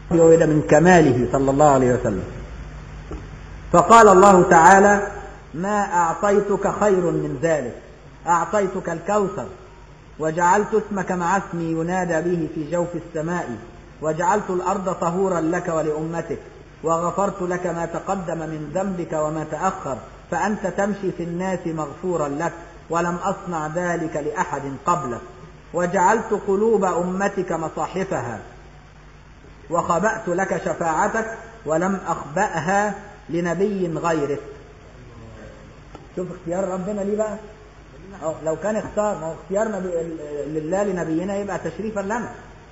وإلى من كماله صلى الله عليه وسلم فقال الله تعالى ما أعطيتك خير من ذلك أعطيتك الكوثر وجعلت اسمك مع اسمي ينادى به في جوف السماء وجعلت الأرض طهورا لك ولأمتك وغفرت لك ما تقدم من ذنبك وما تأخر فأنت تمشي في الناس مغفورا لك ولم أصنع ذلك لأحد قبلك وجعلت قلوب أمتك مصاحفها وخبأت لك شفاعتك ولم أخبأها لنبي غيرك شوف اختيار ربنا ليه بقى أو لو كان اختار ما هو اختيار نبي لله لنبينا يبقى تشريفا لنا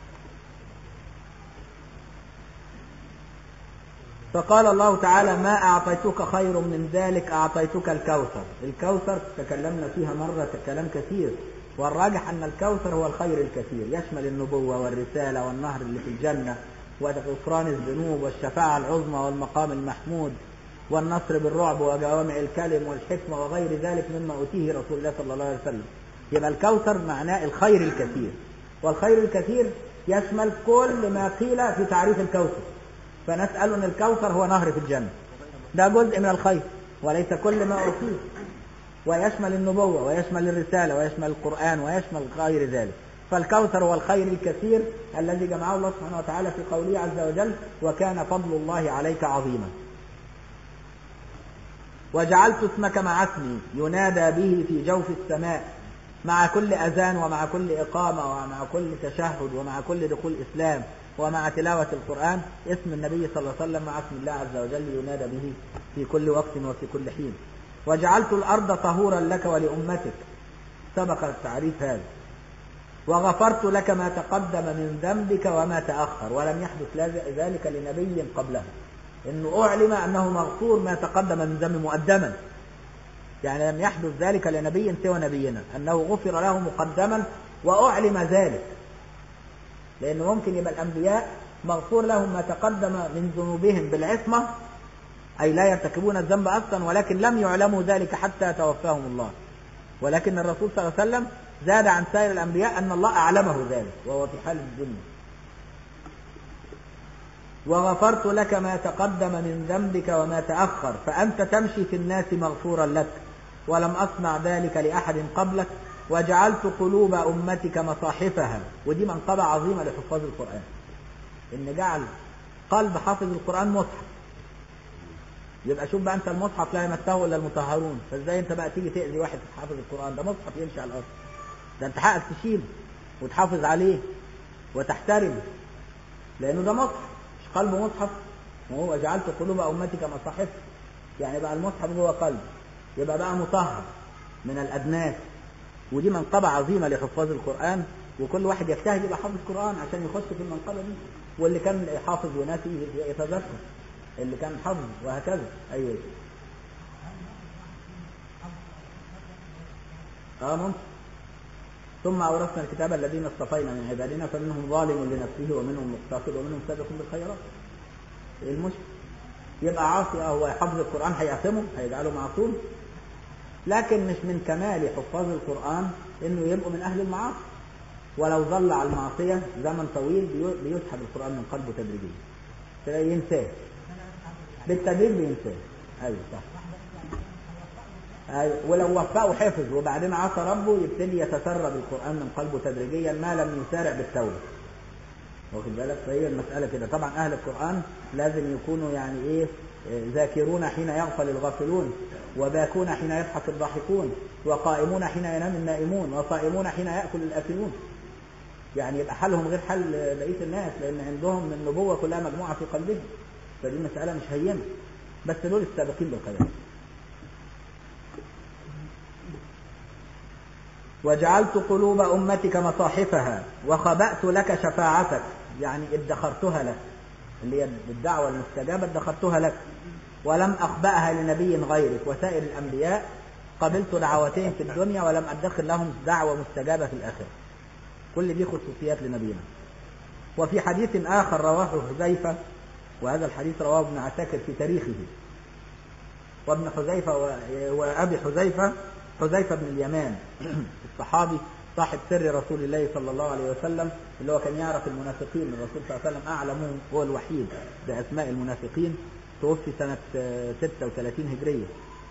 فقال الله تعالى ما أعطيتك خير من ذلك أعطيتك الكوثر الكوثر تكلمنا فيها مرة كلام كثير والراجح أن الكوثر هو الخير الكثير يشمل النبوة والرسالة والنهر اللي في الجنة وغفران الذنوب والشفاعة العظمى والمقام المحمود والنصر بالرعب وجوامع الكلم والحكمة وغير ذلك مما أوتيه رسول الله صلى الله عليه وسلم يبقى الكوثر معناه الخير الكثير والخير الكثير يشمل كل ما قيل في تعريف الكوثر فنسأل أن الكوثر هو نهر في الجنة ده جزء من الخير وليس كل ما أوتيه ويشمل النبوة ويشمل الرسالة ويشمل القرآن ويشمل غير ذلك فالكوثر هو الخير الكثير الذي جمعه الله سبحانه وتعالى في قوله عز وجل وكان فضل الله عليك عظيما وجعلت اسمك مع اسمي ينادى به في جوف السماء مع كل أذان ومع كل إقامة ومع كل تشهد ومع كل دخول إسلام ومع تلاوة القرآن اسم النبي صلى الله عليه وسلم مع اسم الله عز وجل ينادى به في كل وقت وفي كل حين وجعلت الأرض طهورا لك ولأمتك سبق التعريف هذا وغفرت لك ما تقدم من ذنبك وما تأخر ولم يحدث ذلك لنبي قبله انه اعلم انه مغفور ما تقدم من ذنب مقدما يعني لم يحدث ذلك لنبي سوى نبينا انه غفر له مقدما واعلم ذلك لانه ممكن يبقى الانبياء مغفور لهم ما تقدم من ذنوبهم بالعصمه اي لا يرتكبون الذنب اصلا ولكن لم يعلموا ذلك حتى توفاهم الله ولكن الرسول صلى الله عليه وسلم زاد عن سائر الانبياء ان الله اعلمه ذلك وهو في حال الدنيا وغفرت لك ما تقدم من ذنبك وما تأخر فأنت تمشي في الناس مغفورا لك ولم أصنع ذلك لأحد قبلك وجعلت قلوب أمتك مصاحفها ودي منقبة عظيمة لحفاظ القرآن إن جعل قلب حافظ القرآن مصحف يبقى شوف بقى أنت المصحف لا يمسه إلا المطهرون فإزاي أنت بقى تيجي تأذي واحد حافظ القرآن ده مصحف يمشي على الأرض ده أنت حقك تشيله وتحافظ عليه وتحترمه لأنه ده مصحف قلب مصحف وهو جعلت قلوب أمتك مصاحف يعني بقى المصحف جوه قلب يبقى بقى مطهر من الأدناس ودي منقبة عظيمة لحفاظ القرآن وكل واحد يجتهد يبقى حافظ قرآن عشان يخش في المنقبة دي واللي كان حافظ وناسي يتذكر اللي كان حافظ وهكذا أيوه اه ممكن ثم أورثنا الكتاب الذين اصطفينا من عبادنا فمنهم ظالم لنفسه ومنهم مقتصد ومنهم سابق بالخيرات ايه المشكلة يبقى عاصي هو حفظ القرآن هيعصمه هيجعله معصوم لكن مش من كمال حفاظ القرآن انه يبقوا من اهل المعاصي ولو ظل على المعصية زمن طويل بيسحب القرآن من قلبه تدريجيا تلاقيه ينساه بالتدريج بينساه ايوه صح ولو وفقه حفظ وبعدين عصى ربه يبتدي يتسرب القرآن من قلبه تدريجيا ما لم يسارع بالتوبة واخد بالك فهي المسألة كده طبعا أهل القرآن لازم يكونوا يعني إيه ذاكرون حين يغفل الغافلون وباكون حين يضحك الضاحكون وقائمون حين ينام النائمون وصائمون حين يأكل الآكلون يعني يبقى حالهم غير حال بقية الناس لأن عندهم النبوة كلها مجموعة في قلبهم فدي مسألة مش هينة بس دول السابقين بالخيرات وجعلت قلوب أمتك مصاحفها وخبأت لك شفاعتك يعني ادخرتها لك اللي هي الدعوة المستجابة ادخرتها لك ولم أخبأها لنبي غيرك وسائر الأنبياء قبلت دعوتهم في الدنيا ولم أدخر لهم دعوة مستجابة في الآخرة كل دي خصوصيات لنبينا وفي حديث آخر رواه حذيفة وهذا الحديث رواه ابن عساكر في تاريخه وابن حذيفة وأبي حذيفة حذيفة بن اليمان الصحابي صاحب سر رسول الله صلى الله عليه وسلم اللي هو كان يعرف المنافقين الرسول صلى الله عليه وسلم أعلمهم هو الوحيد بأسماء المنافقين توفي سنة 36 هجرية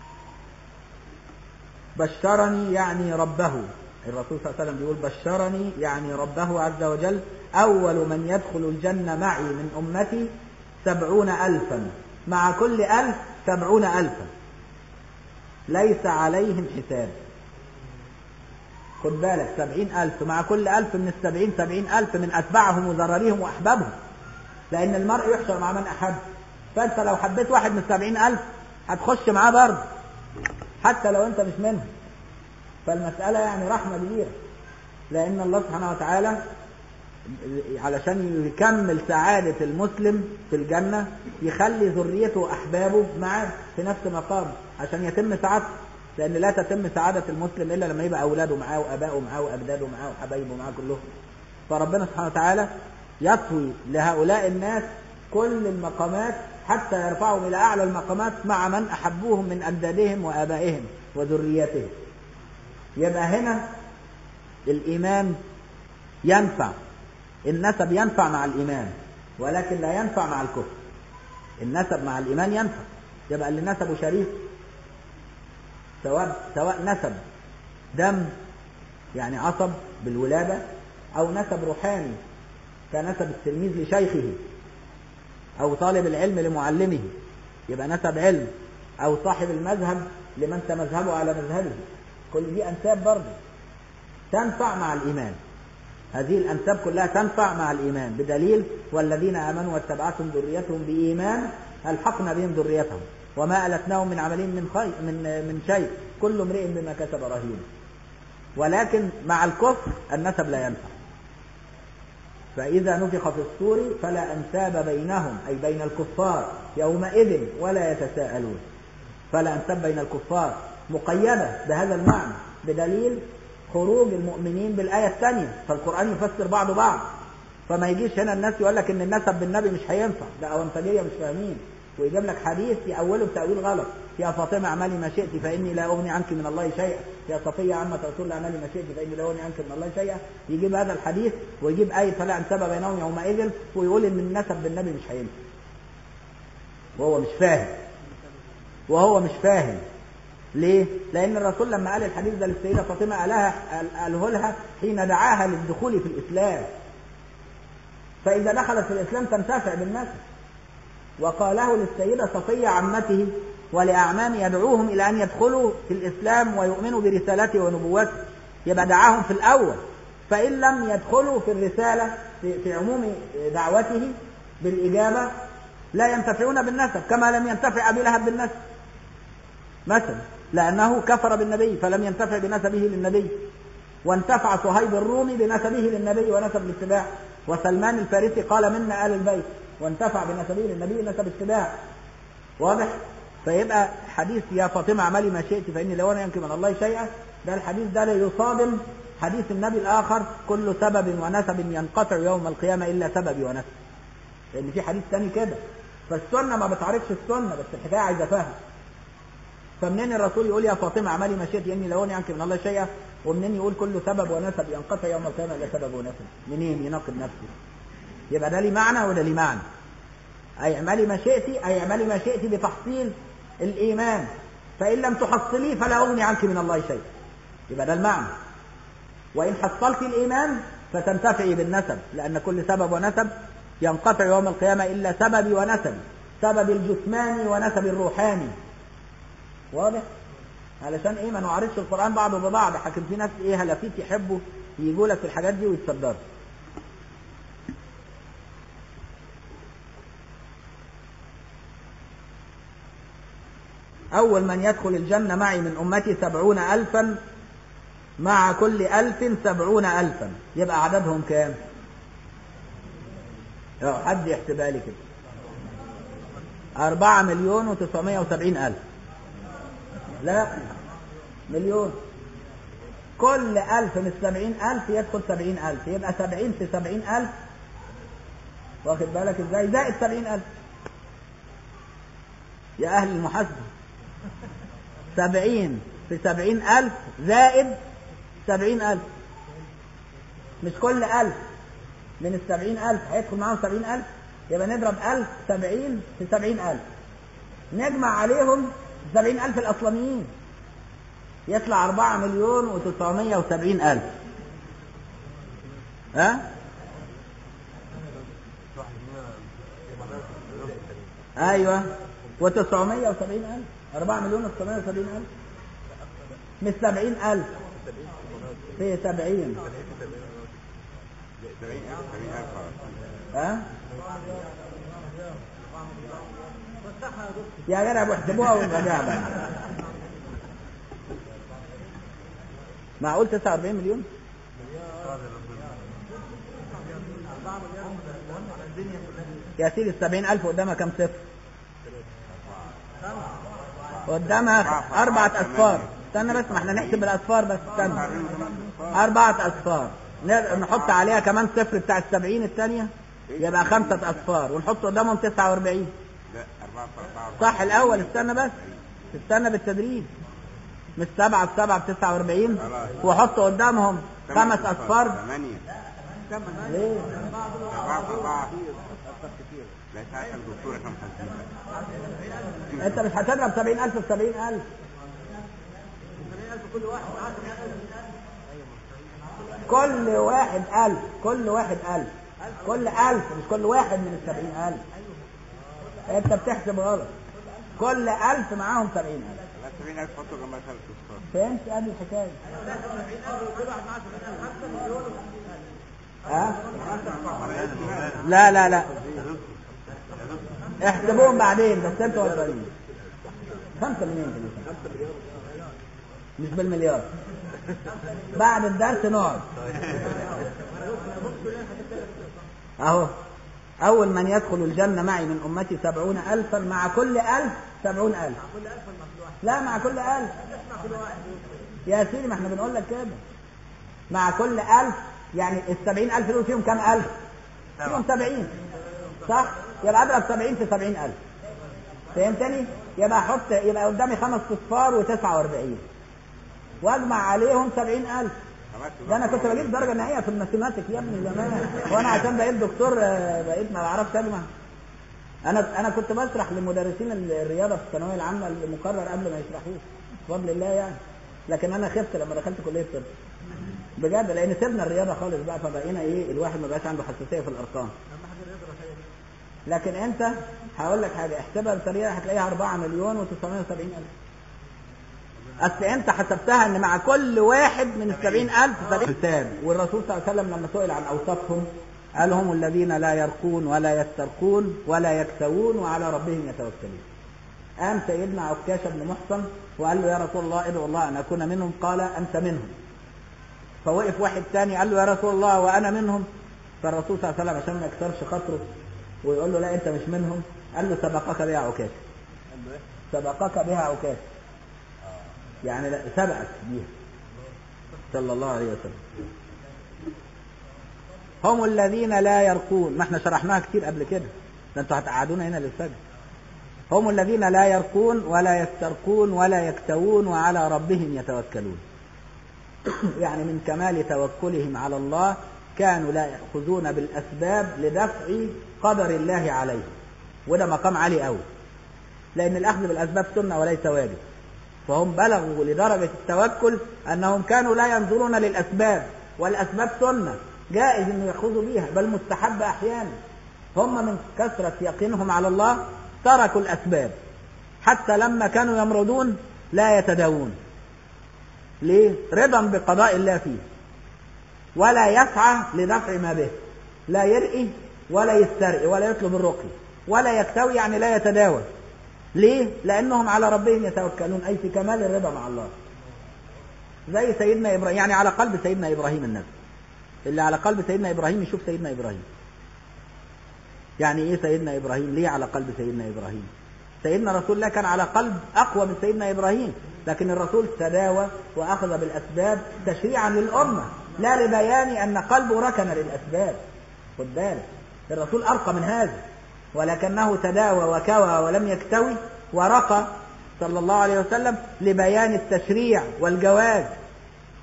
بشرني يعني ربه الرسول صلى الله عليه وسلم بيقول بشرني يعني ربه عز وجل أول من يدخل الجنة معي من أمتي سبعون ألفا مع كل ألف سبعون ألفا ليس عليهم حساب خد بالك سبعين ألف مع كل ألف من السبعين سبعين ألف من أتباعهم وذراريهم وأحبابهم لأن المرء يحشر مع من أحب فأنت لو حبيت واحد من السبعين ألف هتخش معاه برضه حتى لو أنت مش منهم فالمسألة يعني رحمة كبيرة لأن الله سبحانه وتعالى علشان يكمل سعادة المسلم في الجنة يخلي ذريته وأحبابه معاه في نفس مقام عشان يتم سعادته لأن لا تتم سعادة المسلم إلا لما يبقى أولاده معاه وأبائه معاه وأجداده معاه وحبايبه معاه كلهم فربنا سبحانه وتعالى يطوي لهؤلاء الناس كل المقامات حتى يرفعهم إلى أعلى المقامات مع من أحبوهم من أجدادهم وآبائهم وذريتهم يبقى هنا الإيمان ينفع النسب ينفع مع الإيمان ولكن لا ينفع مع الكفر النسب مع الإيمان ينفع يبقى اللي نسبه شريف سواء سواء نسب دم يعني عصب بالولادة أو نسب روحاني كنسب التلميذ لشيخه أو طالب العلم لمعلمه يبقى نسب علم أو صاحب المذهب لمن تمذهبه على مذهبه كل دي أنساب برضه تنفع مع الإيمان هذه الأنساب كلها تنفع مع الإيمان بدليل والذين آمنوا واتبعتهم ذريتهم بإيمان ألحقنا بهم ذريتهم وما ألتناهم من عملهم من خير من من شيء كل امرئ بما كسب رهين ولكن مع الكفر النسب لا ينفع فإذا نفخ في الصور فلا أنساب بينهم أي بين الكفار يومئذ ولا يتساءلون فلا أنساب بين الكفار مقيدة بهذا المعنى بدليل خروج المؤمنين بالآية الثانية فالقرآن يفسر بعض بعض فما يجيش هنا الناس يقول لك ان النسب بالنبي مش هينفع ده أونطجية مش فاهمين ويجيب لك حديث يأوله بتأويل غلط يا فاطمة اعملي ما شئت فإني لا أغني عنك من الله شيئا يا صفية عمة رسول الله اعملي ما شئت فإني لا أغني عنك من الله شيئا يجيب هذا الحديث ويجيب آية فلا أنسب بينهم يومئذ ويقول إن النسب بالنبي مش هينفع وهو مش فاهم وهو مش فاهم ليه؟ لأن الرسول لما قال الحديث ده للسيدة فاطمة قالها قاله لها حين دعاها للدخول في الإسلام. فإذا دخلت في الإسلام تنتفع بالنسب. وقاله للسيدة صفية عمته ولأعمام يدعوهم إلى أن يدخلوا في الإسلام ويؤمنوا برسالته ونبوته. يبقى دعاهم في الأول. فإن لم يدخلوا في الرسالة في, في عموم دعوته بالإجابة لا ينتفعون بالنسب كما لم ينتفع أبي لهب بالنسب. مثلا لأنه كفر بالنبي فلم ينتفع بنسبه للنبي وانتفع صهيب الرومي بنسبه للنبي ونسب الاتباع وسلمان الفارسي قال منا آل البيت وانتفع بنسبه للنبي نسب اتباع واضح فيبقى حديث يا فاطمة اعملي ما شئت فإني لو أنا يمكن من الله شيئا ده الحديث ده لا يصادم حديث النبي الآخر كل سبب ونسب ينقطع يوم القيامة إلا سببي ونسب لأن في حديث تاني كده فالسنة ما بتعرفش السنة بس الحكاية عايزة فهم فمنين الرسول يقول يا فاطمة اعملي ما شئت إني لو عنك من الله شيئا ومنين يقول كل سبب ونسب ينقطع يوم القيامة إلا سبب ونسب منين يناقض نفسه يبقى ده ليه معنى وده ليه معنى أي اعملي ما شئت أي اعملي ما شئت بتحصيل الإيمان فإن لم تحصليه فلا أغني عنك من الله شيء يبقى ده المعنى وإن حصلت الإيمان فتنتفعي بالنسب لأن كل سبب ونسب ينقطع يوم القيامة إلا سببي ونسبي سبب الجسماني ونسب الروحاني واضح علشان ايه ما نعرضش القرآن بعضه ببعض حكم في ناس ايه هلافيت يحبوا يجوا لك في الحاجات دي ويتصدروا أول من يدخل الجنة معي من أمتي سبعون ألفا مع كل ألف سبعون ألفا يبقى عددهم كام لو حد يحسبها لي كده أربعة مليون وتسعمائة وسبعين ألف لا مليون كل ألف من السبعين ألف يدخل سبعين ألف يبقى سبعين في سبعين ألف واخد بالك ازاي زائد سبعين ألف يا أهل المحاسبة سبعين في سبعين ألف زائد سبعين ألف مش كل ألف من السبعين ألف هيدخل معاهم سبعين ألف يبقى نضرب ألف سبعين في سبعين ألف نجمع عليهم سبعين ألف الأصلانيين يطلع أربعة مليون وتسعمية وسبعين ألف ها؟ أيوة وتسعمية وسبعين ألف أربعة مليون وتسعمية وسبعين ألف مش سبعين ألف في سبعين ها؟ يا جدع بيحسبوها والرجاء بقى معقول 49 مليون؟ يا سيدي السبعين ألف قدامها كم صفر؟ قدامها أربعة أصفار استنى بس ما احنا نحسب الأصفار بس استنى أربعة أصفار نحط عليها كمان صفر بتاع السبعين الثانية يبقى خمسة أصفار ونحط قدامهم تسعة وأربعين لا أربعة في أربعة صح الأول استنى بس استنى بالتدريج مش سبعة في سبعة بتسعة وأربعين وحط قدامهم خمس أصفار ثمانية ليه؟ أربعة في أربعة لا ساعتها الدكتور كان حاسبها أنت مش هتضرب سبعين ألف في سبعين ألف كل واحد ألف كل واحد ألف كل ألف مش كل واحد من السبعين ألف أنت بتحسب غلط كل ألف معاهم سبعين ألف لا سبعين ألف حطوا جنبها ثلاث أصفار فهمت ادي الحكايه ها لا لا لا احسبوهم بعدين بس انتوا غلطانين خمسة مليون في المثال. مش بالمليار بعد الدرس نقعد اهو اول من يدخل الجنة معي من امتي سبعون الفا مع كل الف سبعون الف لا مع كل ألف يا سيدي ما احنا بنقول لك كده مع كل ألف يعني السبعين ألف دول فيهم كام ألف فيهم سبعين صح يبقى أضرب سبعين في سبعين ألف فهمتني يبقى أحط يبقى قدامي خمس أصفار وتسعة وأربعين وأجمع عليهم سبعين ألف ده أنا كنت بجيب درجة نهائية في الماثيماتيك يا ابني زمان وأنا عشان بقيت دكتور آه، بقيت ما بعرفش أجمع انا انا كنت بشرح لمدرسين الرياضه في الثانويه العامه المقرر قبل ما يشرحوه بفضل الله يعني لكن انا خفت لما دخلت كليه الطب بجد لان سيبنا الرياضه خالص بقى فبقينا ايه الواحد ما بقاش عنده حساسيه في الارقام لكن انت هقول لك حاجه احسبها بطريقه هتلاقيها 4 مليون و970 الف اصل انت حسبتها ان مع كل واحد من السبعين الف سبعين والرسول صلى الله عليه وسلم لما سئل عن اوصافهم قال هم الذين لا يرقون ولا يسترقون ولا يكسوون وعلى ربهم يتوكلون قام سيدنا عكاشة بن محصن وقال له يا رسول الله ادعو الله ان اكون منهم قال انت منهم فوقف واحد تاني قال له يا رسول الله وانا منهم فالرسول صلى الله عليه وسلم عشان ما يكسرش خاطره ويقول له لا انت مش منهم قال له سبقك بها عكاشة سبقك بها عكاشة يعني لا سبقك بيها صلى الله عليه وسلم هم الذين لا يرقون ما احنا شرحناها كتير قبل كده ده انتوا هتقعدونا هنا للفجر هم الذين لا يرقون ولا يسترقون ولا يكتوون وعلى ربهم يتوكلون يعني من كمال توكلهم على الله كانوا لا يأخذون بالأسباب لدفع قدر الله عليهم وده مقام عالي قوي لأن الأخذ بالأسباب سنة وليس واجب فهم بلغوا لدرجة التوكل أنهم كانوا لا ينظرون للأسباب والأسباب سنة جائز أن يأخذوا بها بل مستحب أحيانا هم من كثرة يقينهم على الله تركوا الأسباب حتى لما كانوا يمرضون لا يتداوون ليه؟ رضا بقضاء الله فيه ولا يسعى لدفع ما به لا يرقي ولا يسترقي ولا يطلب الرقي ولا يكتوي يعني لا يتداوى ليه؟ لأنهم على ربهم يتوكلون أي في كمال الرضا مع الله زي سيدنا إبراهيم يعني على قلب سيدنا إبراهيم النبي اللي على قلب سيدنا إبراهيم يشوف سيدنا إبراهيم يعني إيه سيدنا إبراهيم ليه على قلب سيدنا إبراهيم سيدنا رسول الله كان على قلب أقوى من سيدنا إبراهيم لكن الرسول تداوى وأخذ بالأسباب تشريعا للأمة لا لبيان أن قلبه ركن للأسباب خد بالك الرسول أرقى من هذا ولكنه تداوى وكوى ولم يكتوي ورقى صلى الله عليه وسلم لبيان التشريع والجواز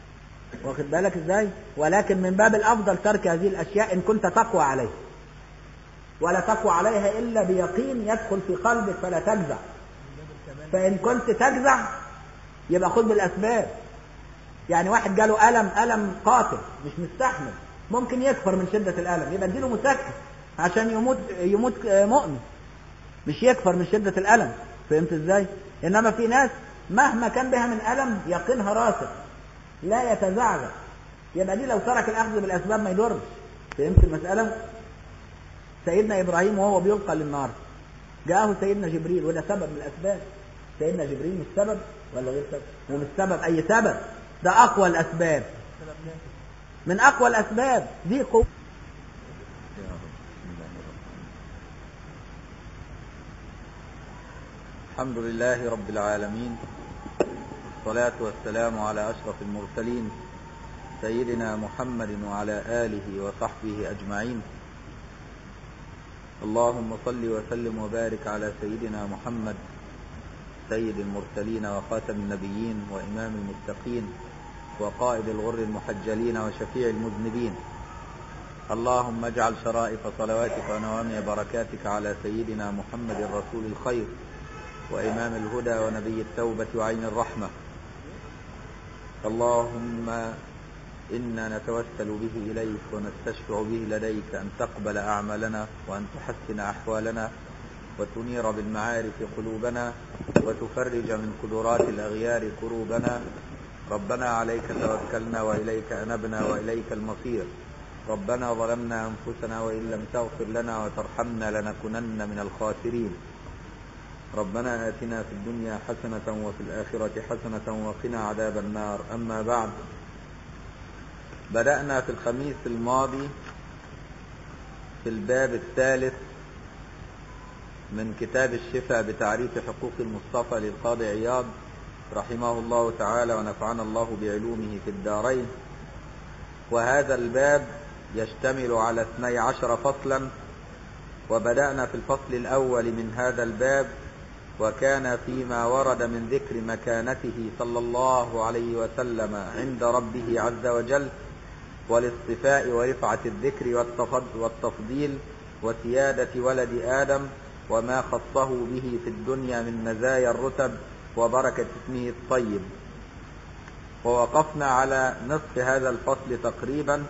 واخد بالك ازاي ولكن من باب الافضل ترك هذه الاشياء ان كنت تقوى عليها ولا تقوى عليها الا بيقين يدخل في قلبك فلا تجزع فان كنت تجزع يبقى خذ بالاسباب يعني واحد جاله الم الم قاتل مش مستحمل ممكن يكفر من شده الالم يبقى اديله مسكن عشان يموت يموت مؤمن مش يكفر من شده الالم فهمت ازاي انما في ناس مهما كان بها من الم يقينها راسخ لا يتزعزع يبقى دي لو ترك الاخذ بالاسباب ما يضرش فهمت المساله سيدنا ابراهيم وهو بيلقى للنار جاءه سيدنا جبريل وده سبب من الاسباب سيدنا جبريل مش سبب ولا غير سبب ومش سبب اي سبب ده اقوى الاسباب من اقوى الاسباب دي قوه الحمد لله رب العالمين والصلاة والسلام على أشرف المرسلين سيدنا محمد وعلى آله وصحبه أجمعين اللهم صل وسلم وبارك على سيدنا محمد سيد المرسلين وخاتم النبيين وإمام المتقين وقائد الغر المحجلين وشفيع المذنبين اللهم اجعل شرائف صلواتك ونوامي بركاتك على سيدنا محمد رسول الخير وإمام الهدى ونبي التوبة وعين الرحمة اللهم إنا نتوسل به إليك ونستشفع به لديك أن تقبل أعمالنا وأن تحسن أحوالنا وتنير بالمعارف قلوبنا وتفرج من قدرات الأغيار كروبنا ربنا عليك توكلنا وإليك أنبنا وإليك المصير ربنا ظلمنا أنفسنا وإن لم تغفر لنا وترحمنا لنكونن من الخاسرين ربنا آتنا في الدنيا حسنة وفي الآخرة حسنة وقنا عذاب النار أما بعد بدأنا في الخميس الماضي في الباب الثالث من كتاب الشفاء بتعريف حقوق المصطفى للقاضي عياض رحمه الله تعالى ونفعنا الله بعلومه في الدارين وهذا الباب يشتمل على اثني عشر فصلا وبدأنا في الفصل الأول من هذا الباب وكان فيما ورد من ذكر مكانته صلى الله عليه وسلم عند ربه عز وجل والاصطفاء ورفعة الذكر والتفضيل وسيادة ولد آدم وما خصه به في الدنيا من مزايا الرتب وبركة اسمه الطيب ووقفنا على نصف هذا الفصل تقريبا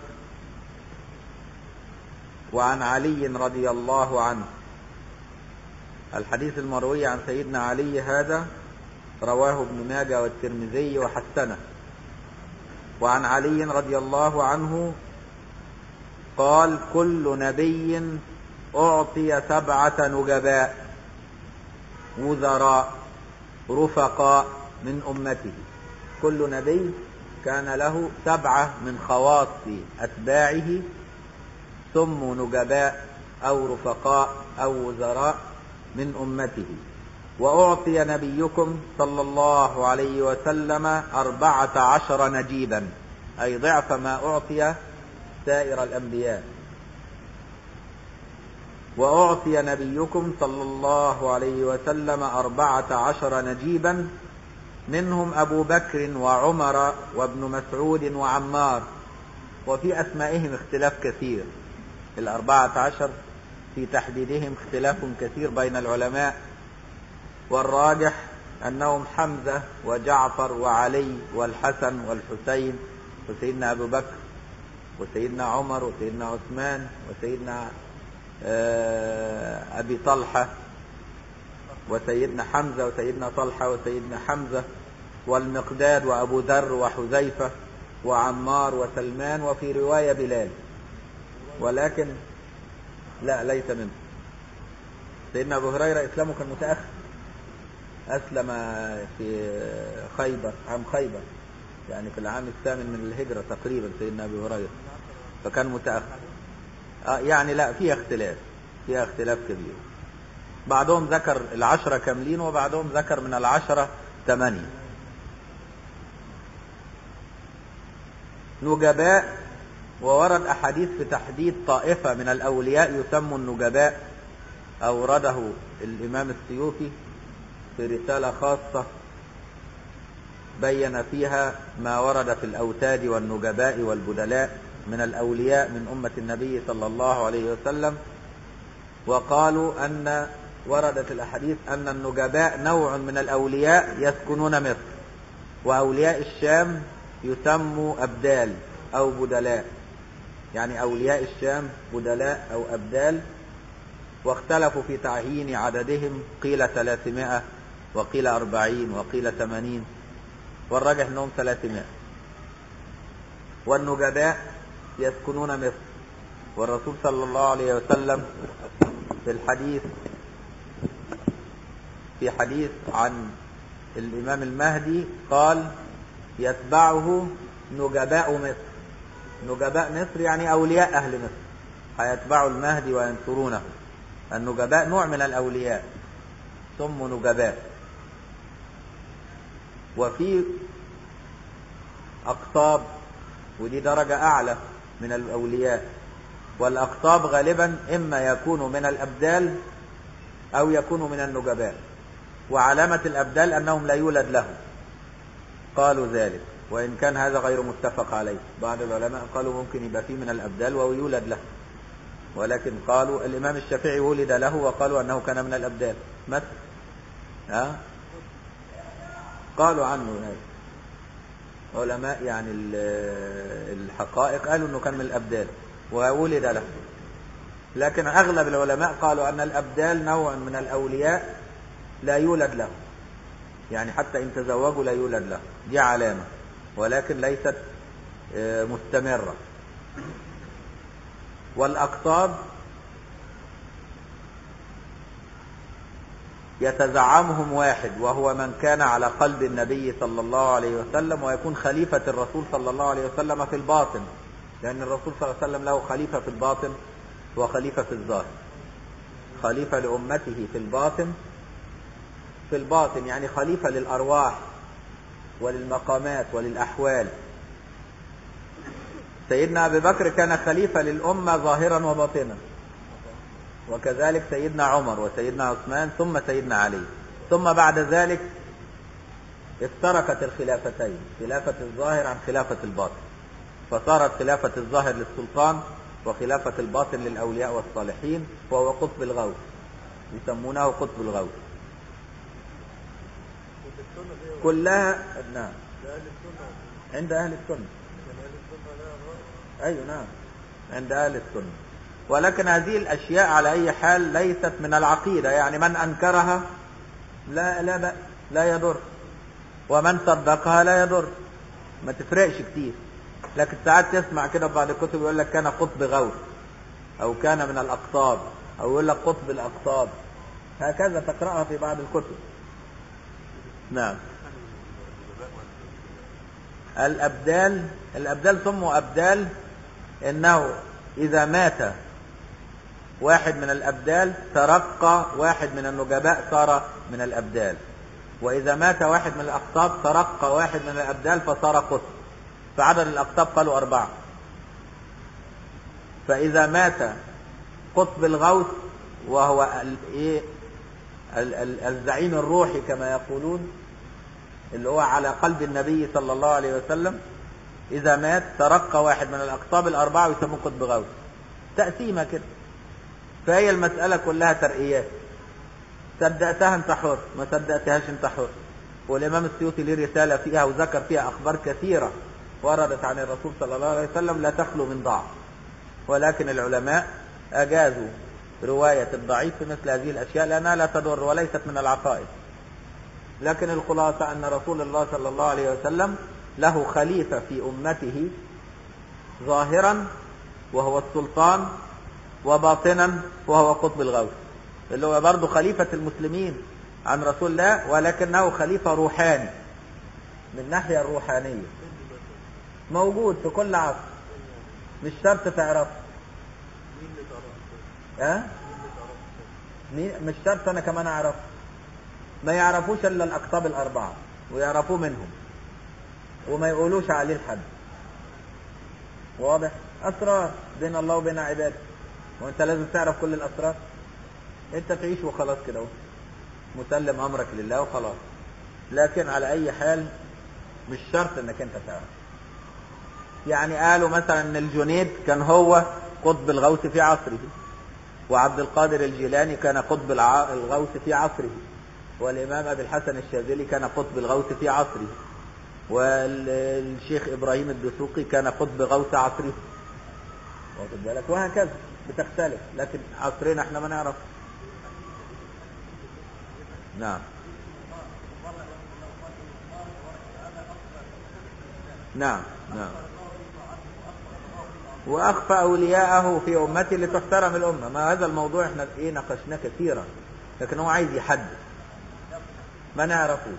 وعن علي رضي الله عنه الحديث المروي عن سيدنا علي هذا رواه ابن ماجه والترمذي وحسنه وعن علي رضي الله عنه قال كل نبي أعطي سبعة نجباء وزراء رفقاء من أمته كل نبي كان له سبعة من خواص أتباعه سموا نجباء أو رفقاء أو وزراء من أمته وأعطي نبيكم صلى الله عليه وسلم أربعة عشر نجيبا أي ضعف ما أعطي سائر الأنبياء وأعطي نبيكم صلى الله عليه وسلم أربعة عشر نجيبا منهم أبو بكر وعمر وابن مسعود وعمار وفي أسمائهم اختلاف كثير الأربعة عشر في تحديدهم اختلاف كثير بين العلماء والراجح أنهم حمزة وجعفر وعلي والحسن والحسين وسيدنا أبو بكر وسيدنا عمر وسيدنا عثمان وسيدنا أبي طلحة وسيدنا حمزة وسيدنا طلحة وسيدنا حمزة والمقداد وأبو ذر وحذيفة وعمار وسلمان وفي رواية بلال ولكن لا ليس منه سيدنا أبو هريرة إسلامه كان متأخر أسلم في خيبر عام خيبر يعني في العام الثامن من الهجرة تقريبا سيدنا أبو هريرة فكان متأخر آه يعني لا فيها اختلاف فيها اختلاف كبير بعضهم ذكر العشرة كاملين وبعضهم ذكر من العشرة ثمانية نجباء وورد أحاديث في تحديد طائفة من الأولياء يسموا النجباء أورده الإمام السيوطي في رسالة خاصة بين فيها ما ورد في الأوتاد والنجباء والبدلاء من الأولياء من أمة النبي صلى الله عليه وسلم وقالوا أن وردت الأحاديث أن النجباء نوع من الأولياء يسكنون مصر وأولياء الشام يسموا أبدال أو بدلاء يعني أولياء الشام بدلاء أو أبدال واختلفوا في تعيين عددهم قيل 300 وقيل 40 وقيل 80 والراجح أنهم 300 والنجباء يسكنون مصر والرسول صلى الله عليه وسلم في الحديث في حديث عن الإمام المهدي قال يتبعه نجباء مصر نجباء مصر يعني أولياء أهل مصر هيتبعوا المهدي وينصرونه النجباء نوع من الأولياء سموا نجباء وفي أقطاب ودي درجة أعلى من الأولياء والأقطاب غالبا إما يكون من الأبدال أو يكون من النجباء وعلامة الأبدال أنهم لا يولد لهم قالوا ذلك وإن كان هذا غير متفق عليه بعض العلماء قالوا ممكن يبقى فيه من الأبدال ويولد له ولكن قالوا الإمام الشافعي ولد له وقالوا أنه كان من الأبدال مثل ها قالوا عنه هذا علماء يعني الحقائق قالوا أنه كان من الأبدال وولد له لكن أغلب العلماء قالوا أن الأبدال نوع من الأولياء لا يولد له يعني حتى إن تزوجوا لا يولد له دي علامة ولكن ليست مستمرة والأقطاب يتزعمهم واحد وهو من كان على قلب النبي صلى الله عليه وسلم ويكون خليفة الرسول صلى الله عليه وسلم في الباطن لأن الرسول صلى الله عليه وسلم له خليفة في الباطن وخليفة في الظاهر خليفة لأمته في الباطن في الباطن يعني خليفة للأرواح وللمقامات وللأحوال سيدنا أبي بكر كان خليفة للأمة ظاهرا وباطنا وكذلك سيدنا عمر وسيدنا عثمان ثم سيدنا علي ثم بعد ذلك افترقت الخلافتين خلافة الظاهر عن خلافة الباطن فصارت خلافة الظاهر للسلطان وخلافة الباطن للأولياء والصالحين وهو قطب الغوث يسمونه قطب الغوث كلها نعم عند أهل السنة أيوة نعم عند أهل السنة ولكن هذه الأشياء على أي حال ليست من العقيدة يعني من أنكرها لا لا بأس لا يضر ومن صدقها لا يضر ما تفرقش كتير لكن ساعات تسمع كده في بعض الكتب يقول لك كان قطب غوث أو كان من الأقطاب أو يقول لك قطب الأقطاب هكذا تقرأها في بعض الكتب نعم الأبدال الأبدال سموا أبدال إنه إذا مات واحد من الأبدال ترقى واحد من النجباء صار من الأبدال وإذا مات واحد من الأقطاب ترقى واحد من الأبدال فصار قطب فعدد الأقطاب قالوا أربعة فإذا مات قطب الغوث وهو إيه الزعيم الروحي كما يقولون اللي هو على قلب النبي صلى الله عليه وسلم إذا مات ترقى واحد من الأقطاب الأربعة ويسموه قطب غوث تقسيمة كده فهي المسألة كلها ترقيات صدقتها انت حر ما صدقتهاش انت حر والإمام السيوطي له رسالة فيها وذكر فيها أخبار كثيرة وردت عن الرسول صلى الله عليه وسلم لا تخلو من ضعف ولكن العلماء أجازوا رواية الضعيف في مثل هذه الأشياء لأنها لا تضر وليست من العقائد لكن الخلاصة أن رسول الله صلى الله عليه وسلم له خليفة في أمته ظاهرا وهو السلطان وباطنا وهو قطب الغوث اللي هو برضه خليفة المسلمين عن رسول الله ولكنه خليفة روحاني من الناحية الروحانية موجود في كل عصر مش شرط تعرفه ها مين مش شرط انا كمان اعرف ما يعرفوش الا الاقطاب الاربعه ويعرفوه منهم وما يقولوش عليه لحد واضح اسرار بين الله وبين عباده وانت لازم تعرف كل الاسرار انت تعيش وخلاص كده مسلم امرك لله وخلاص لكن على اي حال مش شرط انك انت تعرف يعني قالوا مثلا ان الجنيد كان هو قطب الغوث في عصره وعبد القادر الجيلاني كان قطب الع- الغوث في عصره والامام ابي الحسن الشاذلي كان قطب الغوث في عصره والشيخ ابراهيم الدسوقي كان قطب غوث عصره واخد بالك وهكذا بتختلف لكن عصرنا احنا ما نعرف نعم نعم نعم واخفى اولياءه في امتي لتحترم الامه ما هذا الموضوع احنا ايه ناقشناه كثيرا لكن هو عايز يحدد ما نعرفوش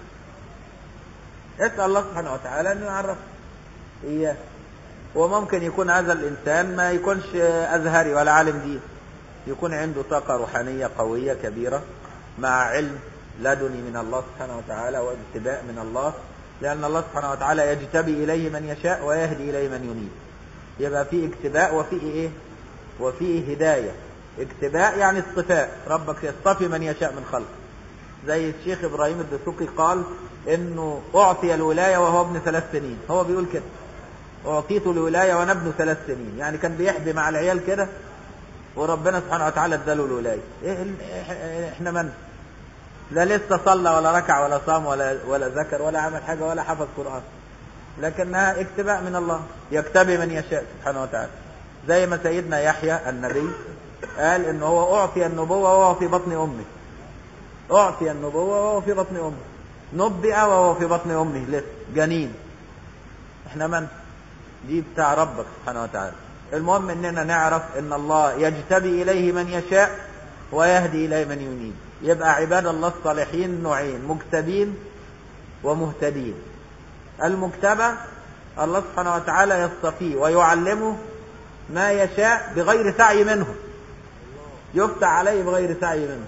اسال الله سبحانه وتعالى انه يعرف اياه وممكن يكون هذا الانسان ما يكونش ازهري ولا عالم دين يكون عنده طاقه روحانيه قويه كبيره مع علم لدني من الله سبحانه وتعالى واجتباء من الله لان الله سبحانه وتعالى يجتبي اليه من يشاء ويهدي اليه من ينيب يبقى في اجتباء وفي ايه وفي هدايه اجتباء يعني اصطفاء ربك يصطفي من يشاء من خلقه زي الشيخ ابراهيم الدسوقي قال انه اعطي الولايه وهو ابن ثلاث سنين هو بيقول كده اعطيت الولايه وانا ابن ثلاث سنين يعني كان بيحبي مع العيال كده وربنا سبحانه وتعالى اداله الولايه إيه ال- إح- احنا من لا لسه صلى ولا ركع ولا صام ولا ولا ذكر ولا عمل حاجه ولا حفظ قران لكنها اكتباء من الله يكتبي من يشاء سبحانه وتعالى زي ما سيدنا يحيى النبي قال ان هو اعطي النبوه وهو في بطن امه اعطي النبوه وهو في بطن امه نبئ وهو في بطن امه لسه جنين احنا من دي بتاع ربك سبحانه وتعالى المهم اننا نعرف ان الله يجتبي اليه من يشاء ويهدي اليه من ينيب يبقى عباد الله الصالحين نوعين مجتبين ومهتدين المجتبى الله سبحانه وتعالى يصطفيه ويعلمه ما يشاء بغير سعي منه يفتح عليه بغير سعي منه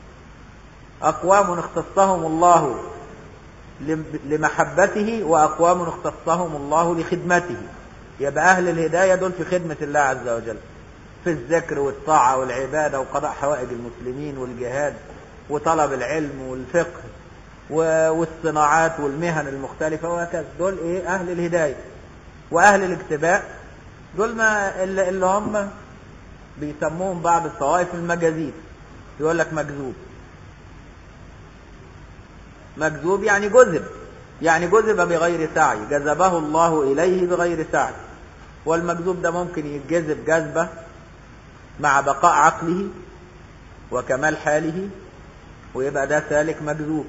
أقوام اختصهم الله لم- لمحبته وأقوام اختصهم الله لخدمته يبقى أهل الهداية دول في خدمة الله عز وجل في الذكر والطاعة والعبادة وقضاء حوائج المسلمين والجهاد وطلب العلم والفقه و- والصناعات والمهن المختلفة وهكذا دول إيه أهل الهداية وأهل الاجتباء دول ما اللي اللي هم بيسموهم بعض الطوائف المجاذيب يقول لك مجذوب مجذوب يعني جذب يعني جذب بغير سعي جذبه الله إليه بغير سعي والمجذوب ده ممكن يتجذب جذبة مع بقاء عقله وكمال حاله ويبقى ده سالك مجذوب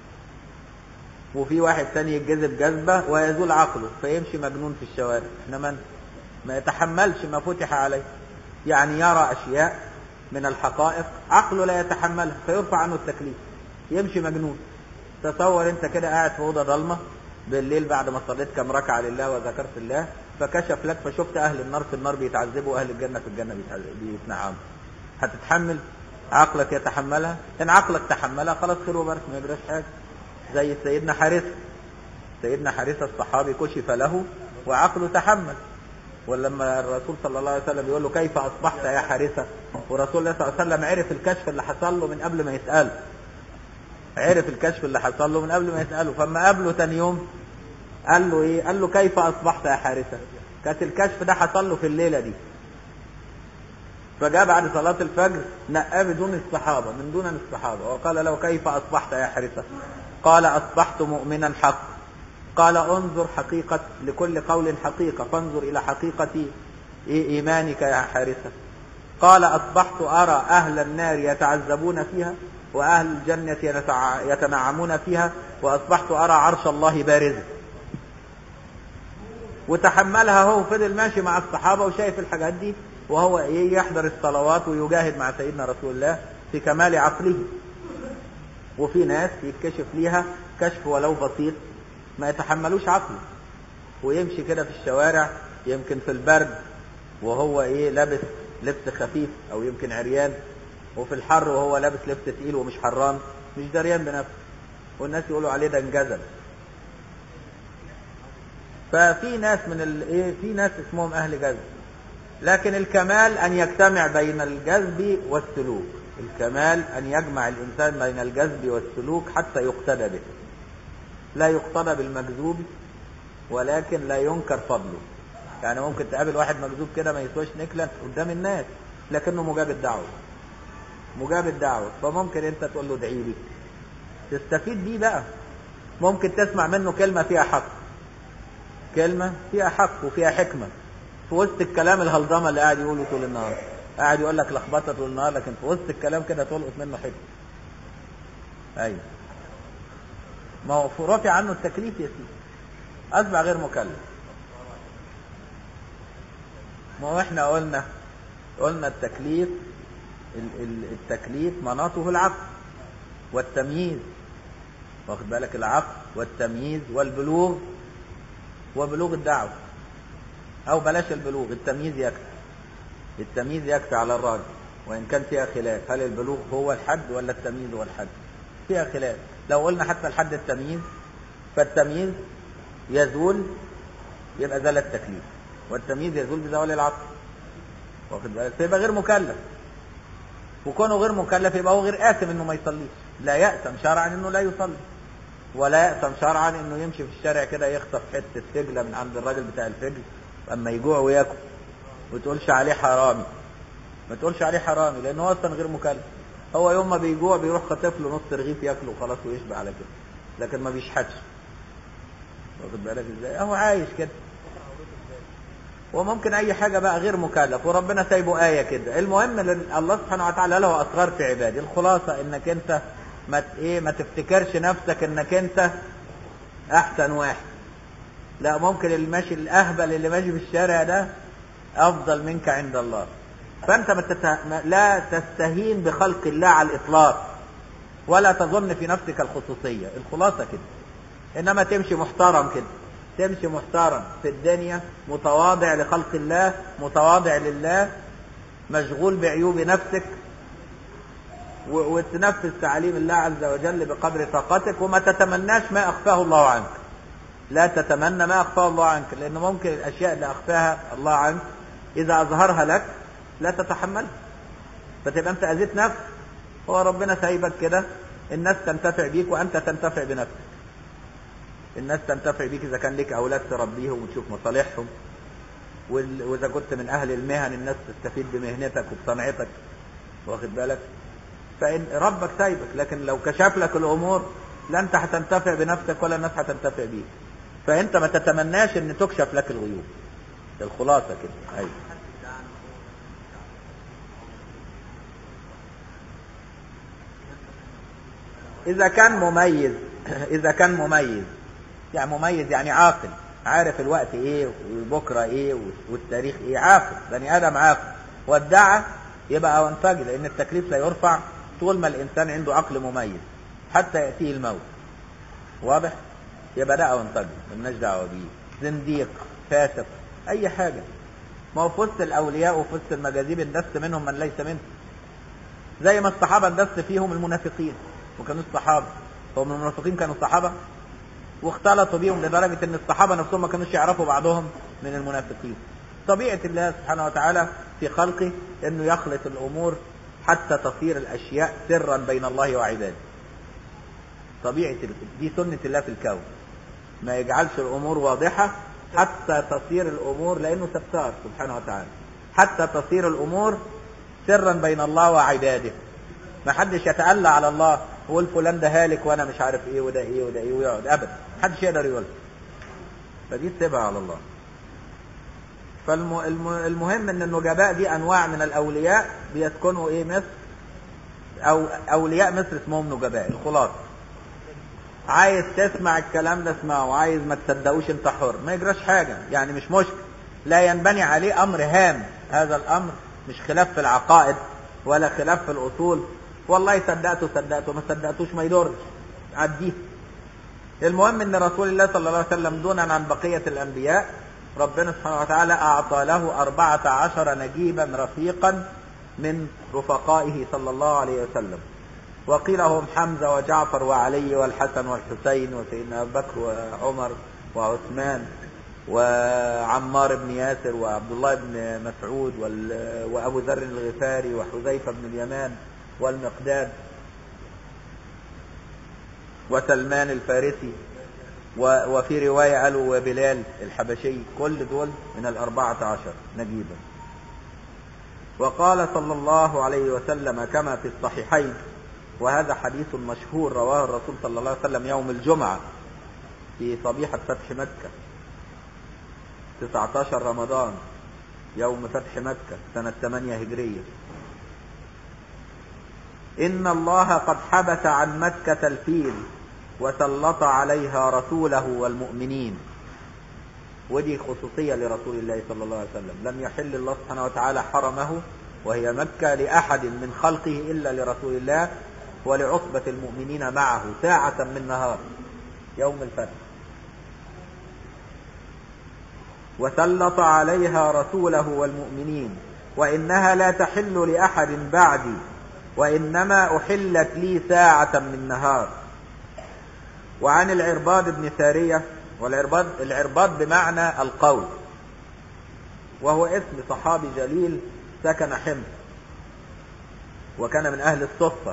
وفي واحد تاني يتجذب جذبة ويزول عقله فيمشي مجنون في الشوارع احنا من ما يتحملش ما فتح عليه يعني يرى أشياء من الحقائق عقله لا يتحملها فيرفع عنه التكليف يمشي مجنون تصور انت كده قاعد في اوضه ضلمه بالليل بعد ما صليت كم ركعه لله وذكرت الله فكشف لك فشفت اهل النار في النار بيتعذبوا واهل الجنه في الجنه بيتعذبوا- بيتنعموا هتتحمل عقلك يتحملها ان عقلك تحملها خلاص خير وبركه ما يجراش حاجه زي سيدنا حارثه سيدنا حارثه الصحابي كشف له وعقله تحمل ولما الرسول صلى الله عليه وسلم يقول له كيف اصبحت يا حارثه ورسول الله صلى الله عليه وسلم عرف الكشف اللي حصل له من قبل ما يساله عرف الكشف اللي حصل له من قبل ما يساله فما قابله تاني يوم قال له ايه قال له كيف اصبحت يا حارثه كانت الكشف ده حصل له في الليله دي فجاء بعد صلاة الفجر نقاه بدون الصحابة من دون الصحابة وقال له كيف أصبحت يا حارثة قال أصبحت مؤمنا حق قال انظر حقيقة لكل قول حقيقة فانظر إلى حقيقة إيه إيمانك يا حارثة قال أصبحت أرى أهل النار يتعذبون فيها وأهل الجنة يتع- يتنعمون فيها وأصبحت أرى عرش الله بارزا وتحملها هو فضل ماشي مع الصحابة وشايف الحاجات دي وهو ايه يحضر الصلوات ويجاهد مع سيدنا رسول الله في كمال عقله وفي ناس يتكشف ليها كشف ولو بسيط ما يتحملوش عقله ويمشي كده في الشوارع يمكن في البرد وهو ايه لابس لبس خفيف او يمكن عريان وفي الحر وهو لابس لبس تقيل ومش حران مش دريان بنفسه والناس يقولوا عليه ده انجذب ففي ناس من الايه في ناس اسمهم اهل جذب لكن الكمال ان يجتمع بين الجذب والسلوك الكمال ان يجمع الانسان بين الجذب والسلوك حتى يقتدى به لا يقتدى بالمجذوب ولكن لا ينكر فضله يعني ممكن تقابل واحد مجذوب كده ما يسواش نكلة قدام الناس لكنه مجاب الدعوة مجاب الدعوة فممكن انت تقول له ادعي لي تستفيد بيه بقى ممكن تسمع منه كلمة فيها حق كلمة فيها حق وفيها حكمة في وسط الكلام الهلضمة اللي قاعد يقوله طول النهار قاعد يقول لك لخبطة طول النهار لكن في وسط الكلام كده تلقط منه حكمة ايوه ما هو رفع عنه التكليف يا سيدي اصبح غير مكلف ما هو احنا قلنا قلنا التكليف ال- ال- التكليف مناطه العقل والتمييز واخد بالك العقل والتمييز والبلوغ وبلوغ الدعوة او بلاش البلوغ التمييز يكفي التمييز يكفي على الراجل وان كان فيها خلاف هل البلوغ هو الحد ولا التمييز هو الحد فيها خلاف لو قلنا حتى الحد التمييز فالتمييز يزول يبقى زال التكليف والتمييز يزول بزوال العقل واخد بالك فيبقى غير مكلف وكونه غير مكلف يبقى هو غير آثم انه ما يصليش لا يأثم شرعا انه لا يصلي ولا يأثم شرعا انه يمشي في الشارع كده يخطف حتة فجلة من عند الراجل بتاع الفجل اما يجوع وياكل وتقولش عليه حرامي ما تقولش عليه حرامي لانه هو اصلا غير مكلف هو يوم ما بيجوع بيروح خاطف له نص رغيف ياكله وخلاص ويشبع على كده لكن ما بيشحتش واخد بالك ازاي اهو عايش كده وممكن اي حاجة بقى غير مكلف وربنا سايبه آية كده المهم ان الله سبحانه وتعالى له اسرار في عباده الخلاصة انك انت ما ت- ايه ما تفتكرش نفسك انك انت احسن واحد لا ممكن اللي ماشي الاهبل اللي ماشي في الشارع ده افضل منك عند الله فانت ما تت... ما- لا تستهين بخلق الله على الاطلاق ولا تظن في نفسك الخصوصية الخلاصة كده انما تمشي محترم كده تمشي محترم في الدنيا متواضع لخلق الله متواضع لله مشغول بعيوب نفسك و- وتنفذ تعاليم الله عز وجل بقدر طاقتك وما تتمناش ما اخفاه الله عنك لا تتمنى ما اخفاه الله عنك لان ممكن الاشياء اللي اخفاها الله عنك اذا اظهرها لك لا تتحملها فتبقى انت اذيت نفسك هو ربنا سايبك كده الناس تنتفع بيك وانت تنتفع بنفسك الناس تنتفع بيك اذا كان لك اولاد تربيهم وتشوف مصالحهم وال- واذا كنت من اهل المهن الناس تستفيد بمهنتك وبصنعتك واخد بالك فان ربك سايبك لكن لو كشف لك الامور لا انت هتنتفع بنفسك ولا الناس هتنتفع بيك فانت ما تتمناش ان تكشف لك الغيوب الخلاصه كده ايوه اذا كان مميز اذا كان مميز يعني مميز يعني عاقل عارف الوقت ايه وبكره ايه والتاريخ ايه عاقل بني ادم عاقل وادعى يبقى اونطجي لان التكليف لا يرفع طول ما الانسان عنده عقل مميز حتى ياتيه الموت واضح يبقى ده اونطجي ملناش دعوه بيه زنديق فاسق اي حاجه ما هو في وسط الاولياء وفي وسط المجاذيب اندس منهم من ليس منهم زي ما الصحابه اندس فيهم المنافقين وكانوا الصحابه هم المنافقين كانوا صحابه واختلطوا بيهم لدرجة ان الصحابة نفسهم ما كانوش يعرفوا بعضهم من المنافقين طبيعة الله سبحانه وتعالى في خلقه انه يخلط الامور حتى تصير الاشياء سرا بين الله وعباده طبيعة ال- دي سنة الله في الكون ما يجعلش الامور واضحة حتى تصير الامور لانه ستار سبحانه وتعالى حتى تصير الامور سرا بين الله وعباده ما حدش يتألى على الله ويقول فلان ده هالك وانا مش عارف ايه وده ايه وده ايه ويقعد ابدا محدش يقدر يقول فدي تسيبها على الله فالمهم ان النجباء دي انواع من الاولياء بيسكنوا ايه مصر او اولياء مصر اسمهم نجباء الخلاصه عايز تسمع الكلام ده اسمعه عايز ما تصدقوش انت حر ما يجراش حاجه يعني مش مشكل لا ينبني عليه امر هام هذا الامر مش خلاف في العقائد ولا خلاف في الاصول والله صدقته صدقته ما صدقتوش ما يضرش عديه المهم ان رسول الله صلى الله عليه وسلم دونا عن بقية الانبياء ربنا سبحانه وتعالى اعطى له اربعة عشر نجيبا رفيقا من رفقائه صلى الله عليه وسلم وقيل هم حمزة وجعفر وعلي والحسن والحسين وسيدنا ابو بكر وعمر وعثمان وعمار بن ياسر وعبد الله بن مسعود وال- وابو ذر الغفاري وحذيفة بن اليمان والمقداد وسلمان الفارسي و- وفي رواية قالوا وبلال الحبشي كل دول من الأربعة عشر نجيبا وقال صلى الله عليه وسلم كما في الصحيحين وهذا حديث مشهور رواه الرسول صلى الله عليه وسلم يوم الجمعة في صبيحة فتح مكة 19 رمضان يوم فتح مكة سنة 8 هجرية إن الله قد حبس عن مكة الفيل وسلط عليها رسوله والمؤمنين ودي خصوصية لرسول الله صلى الله عليه وسلم لم يحل الله سبحانه وتعالى حرمه وهي مكة لأحد من خلقه إلا لرسول الله ولعصبة المؤمنين معه ساعة من نهار يوم الفتح وسلط عليها رسوله والمؤمنين وإنها لا تحل لأحد بعدي وإنما أحلت لي ساعة من نهار وعن العرباض بن سارية والعرباض العرباض بمعنى القول وهو اسم صحابي جليل سكن حمص وكان من أهل الصفة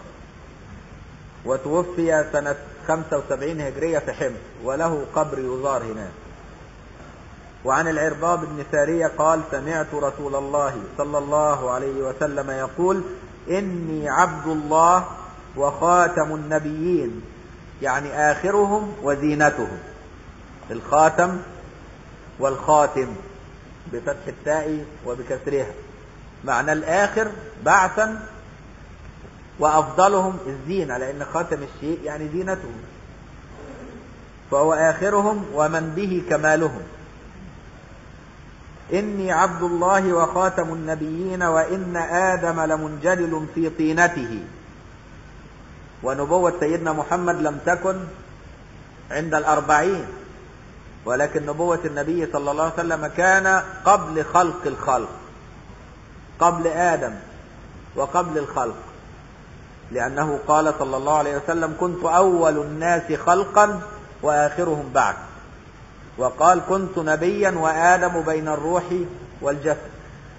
وتوفي سنة 75 هجرية في حمص وله قبر يزار هناك وعن العرباض بن سارية قال سمعت رسول الله صلى الله عليه وسلم يقول إني عبد الله وخاتم النبيين يعني آخرهم وزينتهم الخاتم والخاتم بفتح التاء وبكسرها معنى الآخر بعثا وأفضلهم الزينة لأن خاتم الشيء يعني زينته فهو آخرهم ومن به كمالهم إني عبد الله وخاتم النبيين وإن آدم لمنجدل في طينته ونبوة سيدنا محمد لم تكن عند الأربعين ولكن نبوة النبي صلى الله عليه وسلم كان قبل خلق الخلق قبل آدم وقبل الخلق لأنه قال صلى الله عليه وسلم كنت أول الناس خلقا وآخرهم بعد وقال كنت نبيا وآدم بين الروح والجسد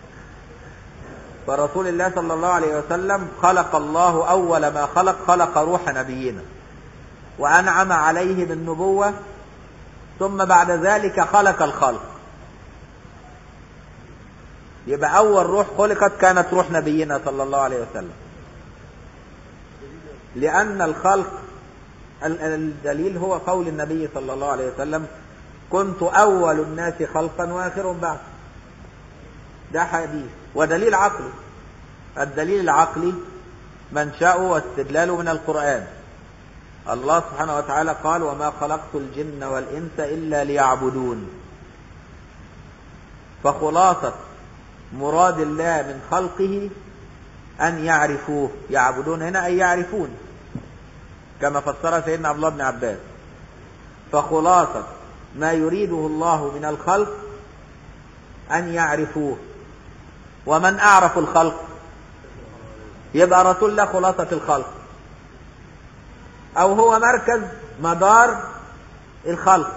فرسول الله صلى الله عليه وسلم خلق الله أول ما خلق خلق روح نبينا وأنعم عليه بالنبوة ثم بعد ذلك خلق الخلق يبقى أول روح خلقت كانت روح نبينا صلى الله عليه وسلم لأن الخلق ال- الدليل هو قول النبي صلى الله عليه وسلم كنت أول الناس خلقا وآخرهم بعد ده حديث ودليل عقلي الدليل العقلي منشأه واستدلاله من القرآن الله سبحانه وتعالى قال وما خلقت الجن والإنس إلا ليعبدون فخلاصة مراد الله من خلقه أن يعرفوه يعبدون هنا أي يعرفون كما فسر سيدنا عبد الله بن عباس فخلاصة ما يريده الله من الخلق أن يعرفوه ومن أعرف الخلق يبقى رسول الله خلاصة الخلق أو هو مركز مدار الخلق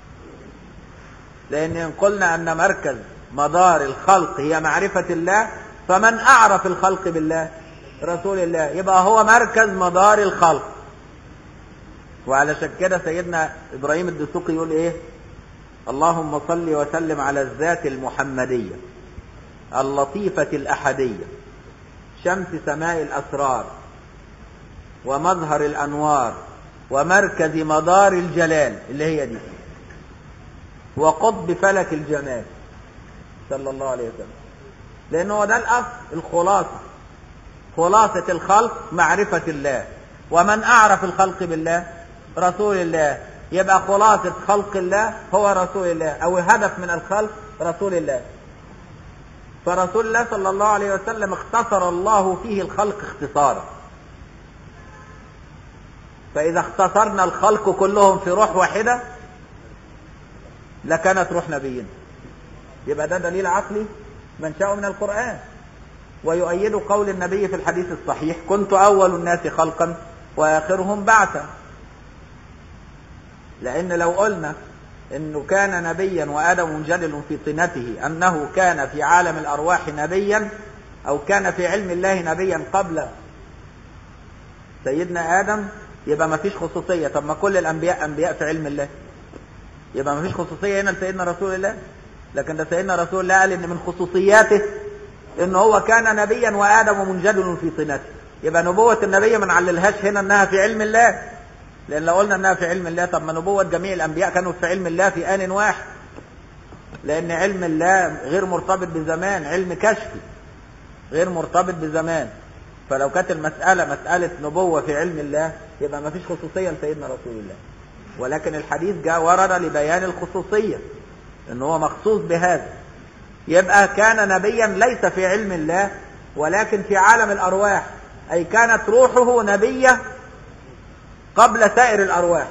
لأن إن قلنا أن مركز مدار الخلق هي معرفة الله فمن أعرف الخلق بالله رسول الله يبقى هو مركز مدار الخلق وعلشان كده سيدنا إبراهيم الدسوقي يقول إيه اللهم صل وسلم على الذات المحمدية اللطيفة الأحدية شمس سماء الأسرار ومظهر الأنوار ومركز مدار الجلال اللي هي دي وقطب فلك الجمال صلى الله عليه وسلم لأنه ده الأصل الخلاصة خلاصة الخلق معرفة الله ومن أعرف الخلق بالله رسول الله يبقى خلاصة خلق الله هو رسول الله أو هدف من الخلق رسول الله فرسول الله صلى الله عليه وسلم اختصر الله فيه الخلق اختصارا فإذا اختصرنا الخلق كلهم في روح واحدة لكانت روح نبينا يبقى ده دليل عقلي منشأه من القرآن ويؤيد قول النبي في الحديث الصحيح كنت أول الناس خلقا وآخرهم بعثا لأن لو قلنا انه كان نبيا وادم منجدل في طينته انه كان في عالم الارواح نبيا او كان في علم الله نبيا قبل سيدنا ادم يبقى ما فيش خصوصيه طب ما كل الانبياء انبياء في علم الله يبقى ما فيش خصوصية هنا لسيدنا رسول الله لكن ده سيدنا رسول الله قال ان من خصوصياته ان هو كان نبيا وادم منجدل في طينته يبقى نبوة النبي ما نعللهاش هنا انها في علم الله لان لو قلنا انها في علم الله طب ما نبوة جميع الانبياء كانوا في علم الله في ان واحد لان علم الله غير مرتبط بزمان علم كشفي غير مرتبط بزمان فلو كانت المسألة مسألة نبوة في علم الله يبقى ما فيش خصوصية لسيدنا رسول الله ولكن الحديث جاء ورد لبيان الخصوصية ان هو مخصوص بهذا يبقى كان نبيا ليس في علم الله ولكن في عالم الارواح اي كانت روحه نبية قبل سائر الارواح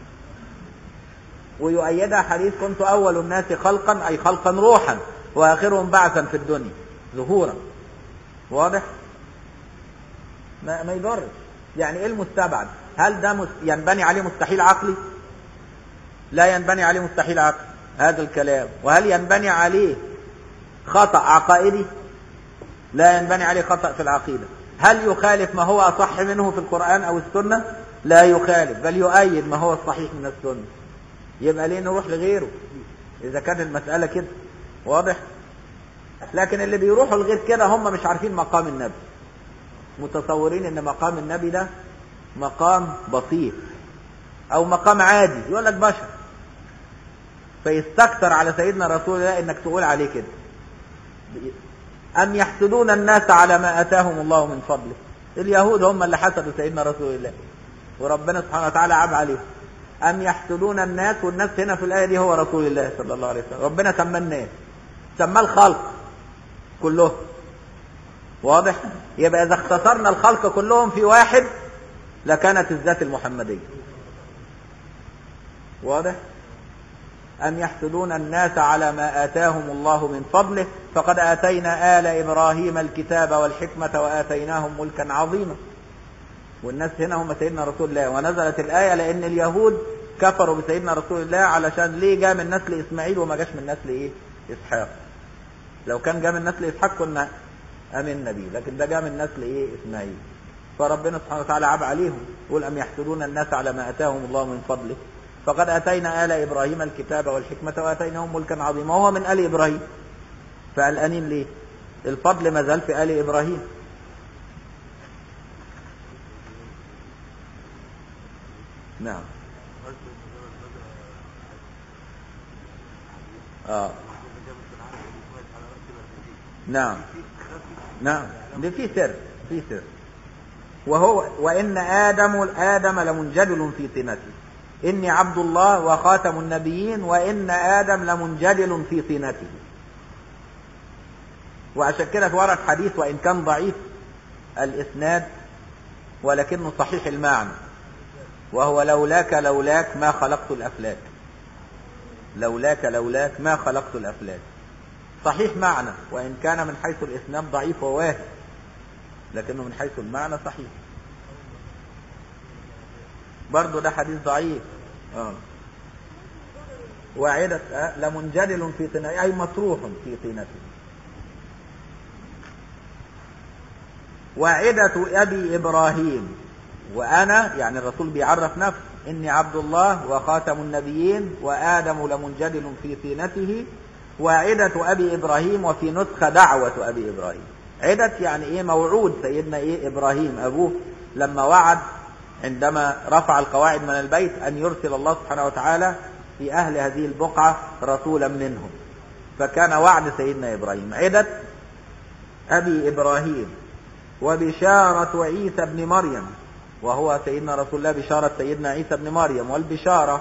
ويؤيدها حديث كنت اول الناس خلقا اي خلقا روحا واخرهم بعثا في الدنيا ظهورا واضح ما, ما يضرش يعني ايه المستبعد هل ده مس- ينبني عليه مستحيل عقلي لا ينبني عليه مستحيل عقلي هذا الكلام وهل ينبني عليه خطأ عقائدي لا ينبني عليه خطأ في العقيدة هل يخالف ما هو أصح منه في القرآن أو السنة لا يخالف بل يؤيد ما هو الصحيح من السنة يبقى ليه نروح لغيره إذا كانت المسألة كده واضح لكن اللي بيروحوا لغير كده هم مش عارفين مقام النبي متصورين ان مقام النبي ده مقام بسيط او مقام عادي يقول لك بشر فيستكتر على سيدنا رسول الله انك تقول عليه كده ام يحسدون الناس على ما اتاهم الله من فضله اليهود هم اللي حسدوا سيدنا رسول الله وربنا سبحانه وتعالى عاب عليهم ام يحسدون الناس والناس هنا في الايه دي هو رسول الله صلى الله عليه وسلم ربنا سمى الناس سماه الخلق كلهم واضح يبقى اذا اختصرنا الخلق كلهم في واحد لكانت الذات المحمديه واضح أم يحسدون الناس على ما آتاهم الله من فضله فقد آتينا آل إبراهيم الكتاب والحكمة وآتيناهم ملكا عظيما والناس هنا هم سيدنا رسول الله ونزلت الآية لأن اليهود كفروا بسيدنا رسول الله علشان ليه جاء من نسل إسماعيل وما جاش من نسل إيه إسحاق لو كان جاء من نسل إسحاق كنا آمنا بيه لكن ده جاء من نسل إيه إسماعيل فربنا سبحانه وتعالى عاب عليهم يقول أم يحسدون الناس على ما آتاهم الله من فضله فقد أتينا آل إبراهيم الكتاب والحكمة وآتيناهم ملكا عظيما وهو من آل إبراهيم فقلقانين ليه الفضل ما زال في آل إبراهيم نعم آه. نعم نعم ده في سر في سر وهو وإن آدم آدم لمنجدل في طينته إني عبد الله وخاتم النبيين وإن آدم لمنجدل في طينته وعشان كده ورد حديث وإن كان ضعيف الإسناد ولكنه صحيح المعنى وهو لولاك لولاك ما خلقت الأفلاك لولاك لولاك ما خلقت الأفلاك صحيح معنى وإن كان من حيث الإسناد ضعيف وواهي لكنه من حيث المعنى صحيح برضه ده حديث ضعيف اه واعدة آه لمنجدل في طينته أي مطروح في طينته واعدة أبي إبراهيم وأنا يعني الرسول بيعرف نفسه إني عبد الله وخاتم النبيين وآدم لمنجدل في طينته واعدة أبي إبراهيم وفي نسخة دعوة أبي إبراهيم عدة يعني إيه موعود سيدنا إيه إبراهيم أبوه لما وعد عندما رفع القواعد من البيت أن يرسل الله سبحانه وتعالى في أهل هذه البقعة رسولا منهم فكان وعد سيدنا إبراهيم عدة أبي إبراهيم وبشارة عيسى بن مريم وهو سيدنا رسول الله بشارة سيدنا عيسى بن مريم والبشارة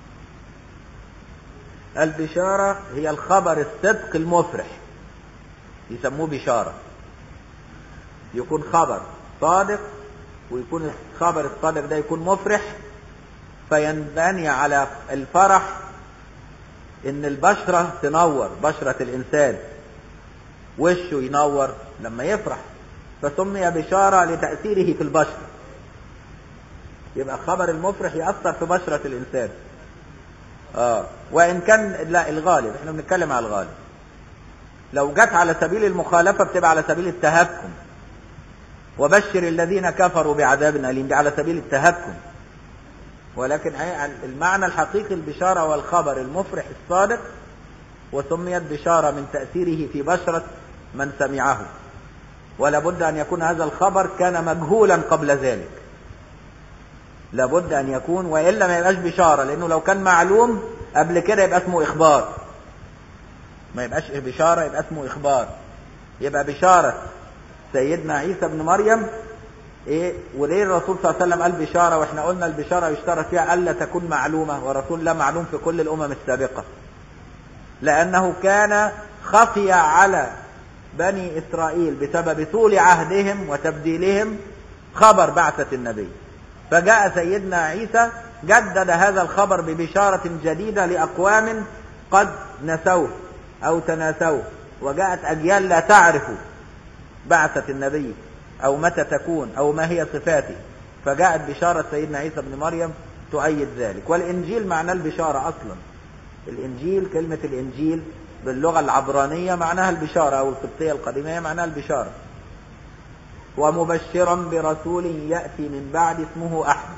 البشارة هي الخبر الصدق المفرح يسموه بشارة يكون خبر صادق ويكون الخبر الصادق ده يكون مفرح فينبني على الفرح ان البشرة تنور بشرة الانسان وشه ينور لما يفرح فسمي بشارة لتأثيره في البشرة يبقى الخبر المفرح يأثر في بشرة الإنسان آه وإن كان لا الغالب احنا بنتكلم على الغالب لو جت على سبيل المخالفة بتبقى على سبيل التهكم وبشر الذين كفروا بعذاب أليم دي على سبيل التهكم ولكن أي- المعنى الحقيقي البشارة والخبر المفرح الصادق وسميت بشارة من تأثيره في بشرة من سمعه ولا بد أن يكون هذا الخبر كان مجهولا قبل ذلك لابد أن يكون وإلا ما يبقاش بشارة لأنه لو كان معلوم قبل كده يبقى اسمه إخبار ما يبقاش بشارة يبقى اسمه إخبار يبقى بشارة سيدنا عيسى بن مريم ايه وليه الرسول صلى الله عليه وسلم قال بشاره واحنا قلنا البشاره يشترط فيها الا تكون معلومه والرسول لا معلوم في كل الامم السابقه لانه كان خفي على بني اسرائيل بسبب طول عهدهم وتبديلهم خبر بعثه النبي فجاء سيدنا عيسى جدد هذا الخبر ببشاره جديده لاقوام قد نسوه او تناسوه وجاءت اجيال لا تعرف بعثة النبي أو متى تكون أو ما هي صفاته فجاءت بشارة سيدنا عيسى بن مريم تؤيد ذلك والإنجيل معناه البشارة أصلا الإنجيل كلمة الإنجيل باللغة العبرانية معناها البشارة أو القبطية القديمية معناها البشارة ومبشرا برسول يأتي من بعد اسمه أحمد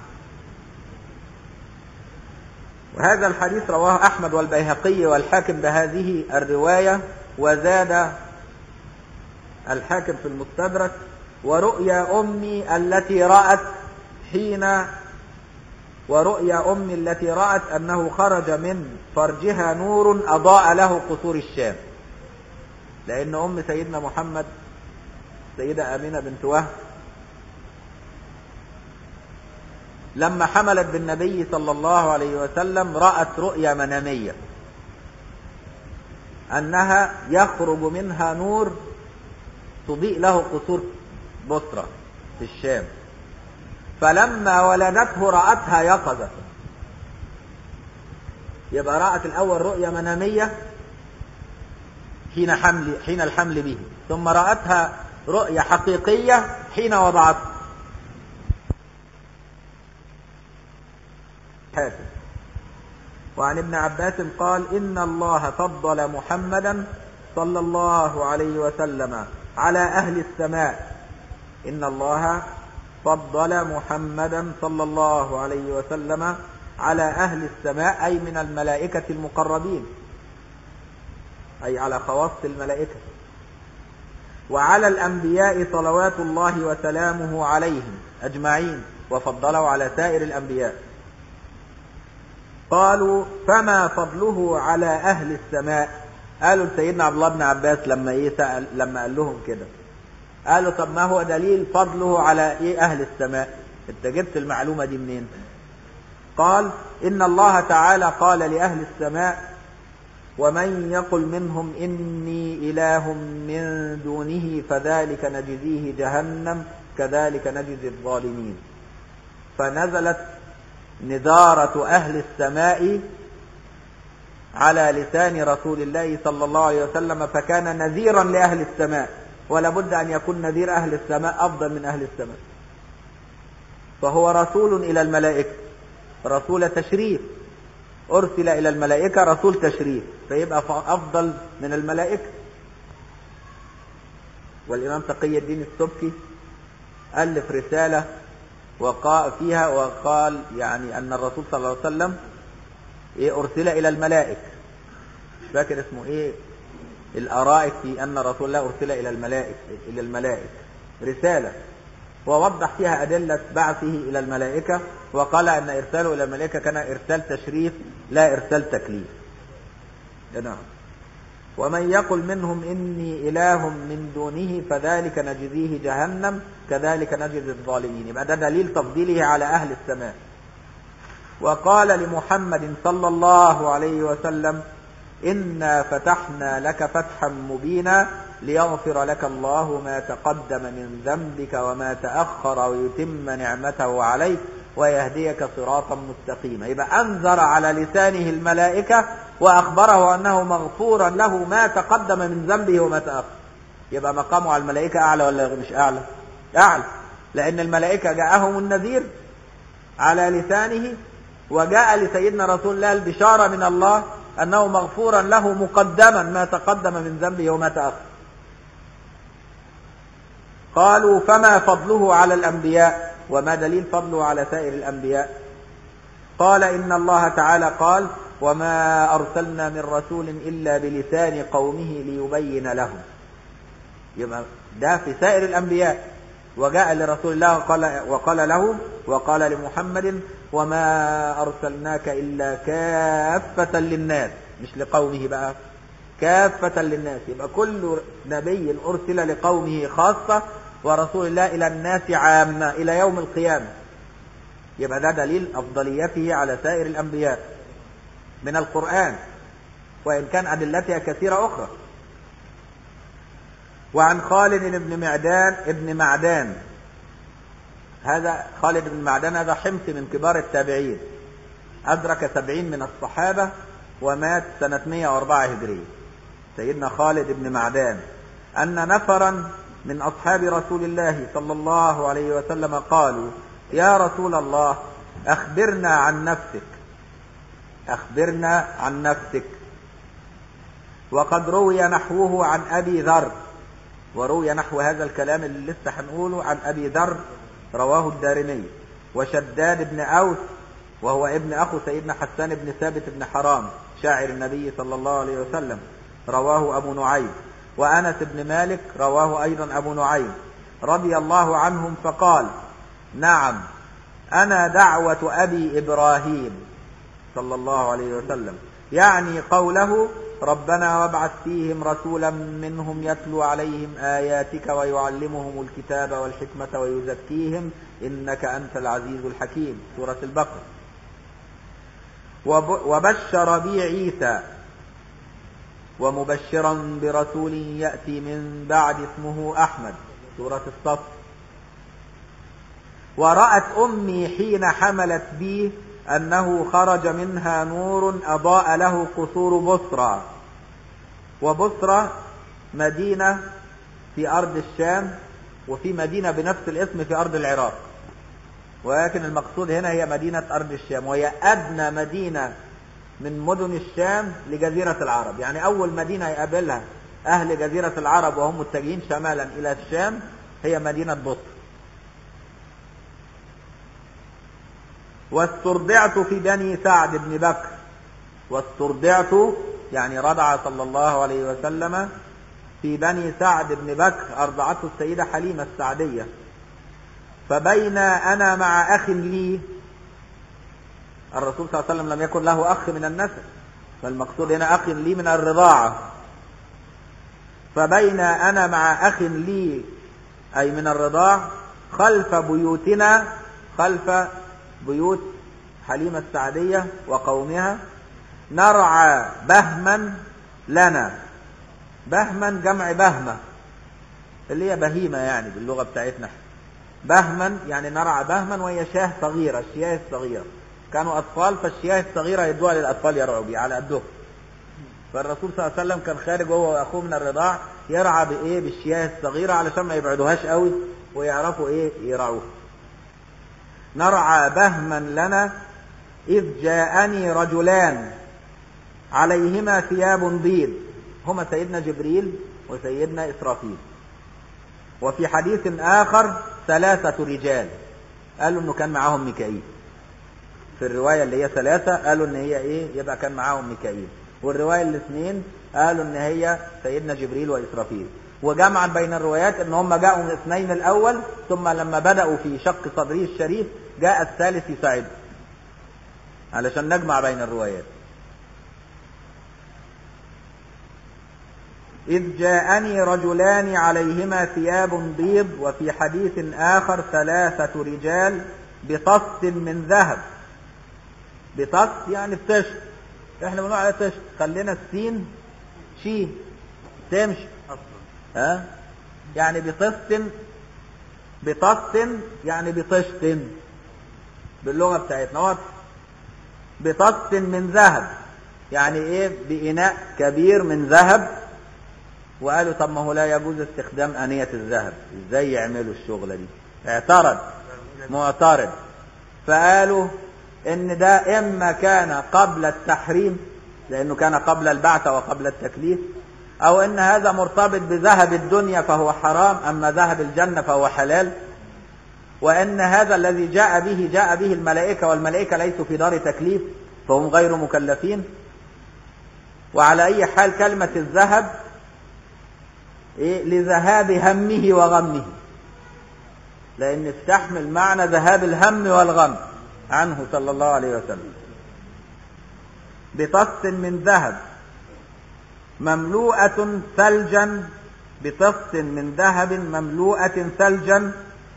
وهذا الحديث رواه أحمد والبيهقي والحاكم بهذه الرواية وزاد الحاكم في المستدرك ورؤيا أمي التي رأت حين ورؤيا أمي التي رأت أنه خرج من فرجها نور أضاء له قصور الشام لأن أم سيدنا محمد سيدة آمنة بنت وهب لما حملت بالنبي صلى الله عليه وسلم رأت رؤيا منامية أنها يخرج منها نور تضيء له قصور بصرة في الشام فلما ولدته رأتها يقظة يبقى رأت الأول رؤية منامية حين حمل حين الحمل به ثم رأتها رؤية حقيقية حين وضعته حاتم وعن ابن عباس قال إن الله فضل محمدا صلى الله عليه وسلم على أهل السماء إن الله فضل محمدا صلى الله عليه وسلم على أهل السماء أي من الملائكة المقربين أي على خواص الملائكة وعلى الأنبياء صلوات الله وسلامه عليهم أجمعين وفضله على سائر الأنبياء قالوا فما فضله على أهل السماء قالوا لسيدنا عبد الله بن عباس لما ايه سأل لما قال لهم كده قالوا طب ما هو دليل فضله على ايه اهل السماء انت جبت المعلومه دي منين قال ان الله تعالى قال لاهل السماء ومن يقل منهم اني اله من دونه فذلك نجزيه جهنم كذلك نجزي الظالمين فنزلت نذاره اهل السماء على لسان رسول الله صلى الله عليه وسلم فكان نذيرا لأهل السماء ولا بد أن يكون نذير أهل السماء أفضل من أهل السماء فهو رسول إلى الملائكة رسول تشريف أرسل إلى الملائكة رسول تشريف فيبقى أفضل من الملائكة والإمام تقي الدين السبكي ألف رسالة وقال فيها وقال يعني أن الرسول صلى الله عليه وسلم إيه أرسل إلى الملائكة مش فاكر اسمه إيه الأرائك في أن رسول الله أرسل إلى الملائكة إلى الملائكة رسالة ووضح فيها أدلة بعثه إلى الملائكة وقال أن إرساله إلى الملائكة كان إرسال تشريف لا إرسال تكليف نعم ومن يقل منهم إني إله من دونه فذلك نجزيه جهنم كذلك نجزي الظالمين يبقى ده دليل تفضيله على أهل السماء وقال لمحمد صلى الله عليه وسلم إنا فتحنا لك فتحا مبينا ليغفر لك الله ما تقدم من ذنبك وما تأخر ويتم نعمته عليك ويهديك صراطا مستقيما يبقى أنذر على لسانه الملائكة وأخبره أنه مغفورا له ما تقدم من ذنبه وما تأخر يبقى مقامه على الملائكة أعلى ولا مش أعلى أعلى لأن الملائكة جاءهم النذير على لسانه وجاء لسيدنا رسول الله البشارة من الله أنه مغفورا له مقدما ما تقدم من ذنبه وما تأخر قالوا فما فضله على الأنبياء وما دليل فضله على سائر الأنبياء قال إن الله تعالى قال وما أرسلنا من رسول إلا بلسان قومه ليبين لهم يبقى ده في سائر الأنبياء وجاء لرسول الله وقال, وقال له وقال لمحمد وما أرسلناك إلا كافة للناس مش لقومه بقى كافة للناس يبقى كل نبي أرسل لقومه خاصة ورسول الله إلى الناس عامة إلى يوم القيامة يبقى ده دليل أفضليته على سائر الأنبياء من القرآن وإن كان أدلتها كثيرة أخرى وعن خالد بن معدان ابن معدان هذا خالد بن معدان هذا حمص من كبار التابعين أدرك سبعين من الصحابة ومات سنة 104 هجرية سيدنا خالد بن معدان أن نفرا من أصحاب رسول الله صلى الله عليه وسلم قالوا يا رسول الله أخبرنا عن نفسك أخبرنا عن نفسك وقد روي نحوه عن أبي ذر وروي نحو هذا الكلام اللي لسه هنقوله عن أبي ذر رواه الدارمي وشداد بن أوس وهو ابن أخو سيدنا حسان بن ثابت بن حرام شاعر النبي صلى الله عليه وسلم رواه أبو نعيم وأنس بن مالك رواه أيضا أبو نعيم رضي الله عنهم فقال نعم أنا دعوة أبي إبراهيم صلى الله عليه وسلم يعني قوله ربنا وابعث فيهم رسولا منهم يتلو عليهم آياتك ويعلمهم الكتاب والحكمة ويزكيهم إنك أنت العزيز الحكيم سورة البقرة وبشر بي عيسى ومبشرا برسول يأتي من بعد اسمه أحمد سورة الصف ورأت أمي حين حملت بي أنه خرج منها نور أضاء له قصور بصرى وبصرى مدينة في أرض الشام وفي مدينة بنفس الاسم في أرض العراق ولكن المقصود هنا هي مدينة أرض الشام وهي أدنى مدينة من مدن الشام لجزيرة العرب يعني أول مدينة يقابلها أهل جزيرة العرب وهم متجهين شمالا إلى الشام هي مدينة بصر واسترضعت في بني سعد بن بكر واسترضعت يعني رضع صلى الله عليه وسلم في بني سعد بن بكر أرضعته السيدة حليمة السعدية فبين أنا مع أخ لي الرسول صلى الله عليه وسلم لم يكن له أخ من النسب فالمقصود هنا أخ لي من الرضاعة فبين أنا مع أخ لي أي من الرضاع خلف بيوتنا خلف بيوت حليمة السعدية وقومها نرعى بهما لنا بهما جمع بهمة اللي هي بهيمة يعني باللغة بتاعتنا بهما يعني نرعى بهما وهي شاه صغيرة الشياه الصغيرة كانوا أطفال فالشياه الصغيرة يدوها للأطفال يرعوا بيه على قدهم فالرسول صلى الله عليه وسلم كان خارج هو وأخوه من الرضاع يرعى بإيه بالشياه الصغيرة علشان ما يبعدوهاش قوي ويعرفوا إيه يرعوه نرعى بهما لنا إذ جاءني رجلان عليهما ثياب بيض هما سيدنا جبريل وسيدنا إسرافيل وفي حديث آخر ثلاثة رجال قالوا انه كان معاهم ميكائيل في الرواية اللي هي ثلاثة قالوا ان هي ايه يبقى كان معاهم ميكائيل والرواية الاثنين قالوا ان هي سيدنا جبريل وإسرافيل وجمعا بين الروايات ان هم جاءوا من الاثنين الاول ثم لما بدأوا في شق صدره الشريف جاء الثالث يساعده علشان نجمع بين الروايات إذ جاءني رجلان عليهما ثياب بيض وفي حديث آخر ثلاثة رجال بطست من ذهب بطست يعني بتشت احنا بنقول على تشت خلينا السين شي تمشي ها يعني بطست بطست يعني بطشت باللغة بتاعتنا واضح بطست من ذهب يعني ايه بإناء كبير من ذهب وقالوا طب ما هو لا يجوز استخدام آنية الذهب ازاي يعملوا الشغلة دي اعترض معترض فقالوا ان ده اما كان قبل التحريم لانه كان قبل البعث وقبل التكليف او ان هذا مرتبط بذهب الدنيا فهو حرام اما ذهب الجنة فهو حلال وأن هذا الذي جاء به جاء به الملائكة والملائكة ليسوا في دار تكليف فهم غير مكلفين وعلى أي حال كلمة الذهب إيه لذهاب همه وغمه لأن تحمل معنى ذهاب الهم والغم عنه صلى الله عليه وسلم بطست من ذهب مملوءة ثلجا بطست من ذهب مملوءة ثلجا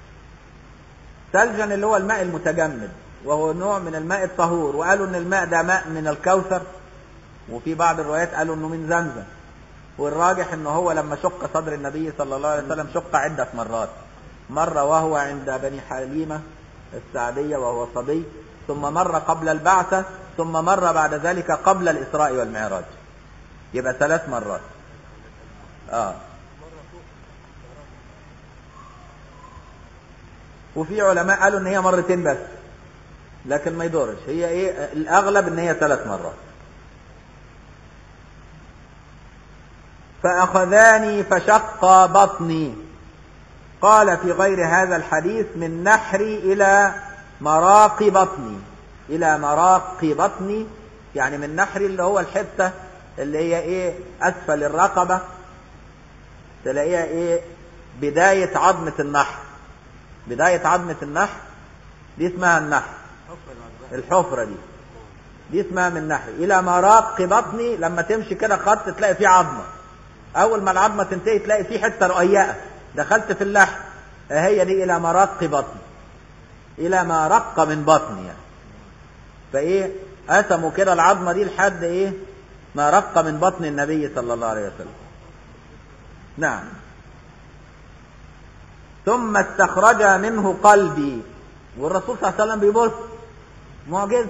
ثلجا اللي هو الماء المتجمد وهو نوع من الماء الطهور وقالوا ان الماء ده ماء من الكوثر وفي بعض الروايات قالوا انه من زمزم والراجح انه هو لما شق صدر النبي صلى الله عليه وسلم شق عدة مرات مرة وهو عند بني حليمة السعدية وهو صبي ثم مرة قبل البعثة ثم مرة بعد ذلك قبل الإسراء والمعراج يبقى ثلاث مرات آه وفي علماء قالوا ان هي مرتين بس لكن ما يدورش هي ايه الاغلب ان هي ثلاث مرات فاخذاني فشق بطني قال في غير هذا الحديث من نحري الى مراق بطني الى مراق بطني يعني من نحري اللي هو الحته اللي هي ايه اسفل الرقبه تلاقيها ايه بدايه عظمه النحر بداية عظمة النحر دي اسمها النحر الحفرة دي دي اسمها من نحر إلى مراق بطني لما تمشي كده خط تلاقي فيه عظمة أول ما العظمة تنتهي تلاقي فيه حتة رقيقة دخلت في اللحم هي دي إلى مراق بطني إلى ما رق من بطني يعني فإيه قسموا كده العظمة دي لحد إيه ما رق من بطن النبي صلى الله عليه وسلم نعم ثم استخرج منه قلبي والرسول صلى الله عليه وسلم بيبص معجز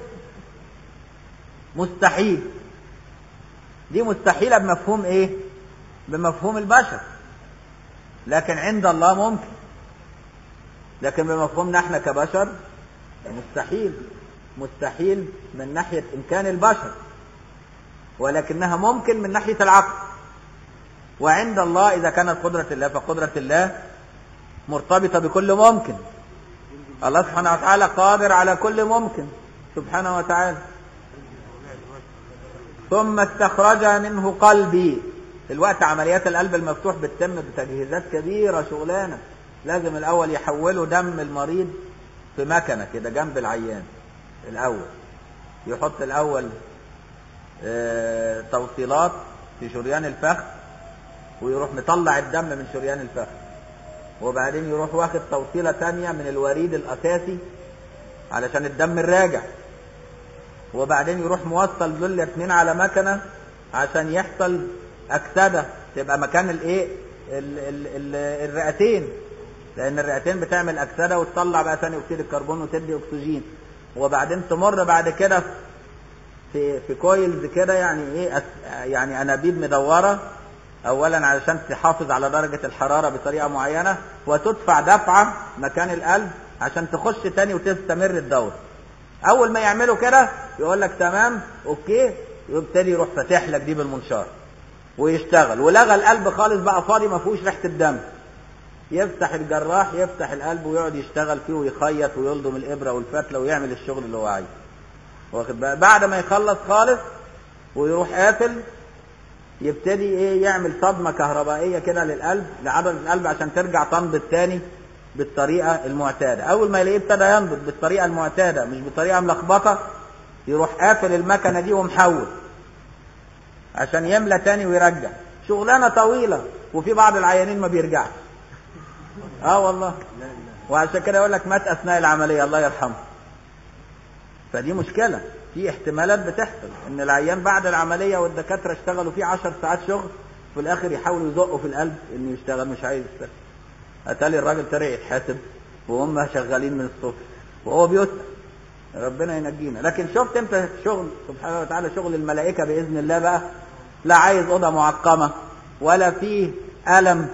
مستحيل دي مستحيلة بمفهوم ايه بمفهوم البشر لكن عند الله ممكن لكن بمفهومنا احنا كبشر مستحيل مستحيل من ناحية امكان البشر ولكنها ممكن من ناحية العقل وعند الله اذا كانت قدرة الله فقدرة الله مرتبطة بكل ممكن الله سبحانه وتعالى قادر على كل ممكن سبحانه وتعالى ثم استخرج منه قلبي الوقت عمليات القلب المفتوح بتتم بتجهيزات كبيرة شغلانة لازم الأول يحولوا دم المريض في مكنة كده جنب العيان الأول يحط الأول اه توصيلات في شريان الفخذ ويروح مطلع الدم من شريان الفخذ وبعدين يروح واخد توصيلة تانية من الوريد الأساسي علشان الدم الراجع وبعدين يروح موصل دول الاثنين على مكنة عشان يحصل أكسدة تبقى مكان الايه ال- ال- ال- الرئتين لأن الرئتين بتعمل أكسدة وتطلع بقى ثاني أكسيد الكربون وتدي أكسجين وبعدين تمر بعد كده في في كويلز كده يعني ايه أس- يعني انابيب مدوره اولا علشان تحافظ على درجة الحرارة بطريقة معينة وتدفع دفعة مكان القلب عشان تخش تاني وتستمر الدورة اول ما يعملوا كده يقول لك تمام اوكي يبتدي يروح فاتح لك دي بالمنشار ويشتغل ولغى القلب خالص بقى فاضي ما فيهوش ريحة الدم يفتح الجراح يفتح القلب ويقعد يشتغل فيه ويخيط ويلضم الابرة والفتلة ويعمل الشغل اللي هو عايزه واخد بقى بعد ما يخلص خالص ويروح قافل يبتدي ايه يعمل صدمة كهربائية كده للقلب لعضلة القلب عشان ترجع تنبض تاني بالطريقة المعتادة أول ما يلاقيه ابتدى ينبض بالطريقة المعتادة مش بطريقة ملخبطة يروح قافل المكنة دي ومحول عشان يملى تاني ويرجع شغلانة طويلة وفي بعض العيانين ما بيرجعش اه والله وعشان كده يقول لك مات أثناء العملية الله يرحمه فدي مشكلة في احتمالات بتحصل ان العيان بعد العملية والدكاترة اشتغلوا فيه عشر ساعات شغل في الاخر يحاولوا يزقوا في القلب انه يشتغل مش عايز يشتغل اتالي الراجل طلع يتحاسب وهم شغالين من الصبح وهو بيسأل ربنا ينجينا لكن شفت انت شغل سبحانه وتعالى شغل الملائكة بإذن الله بقى لا عايز أوضة معقمة ولا فيه ألم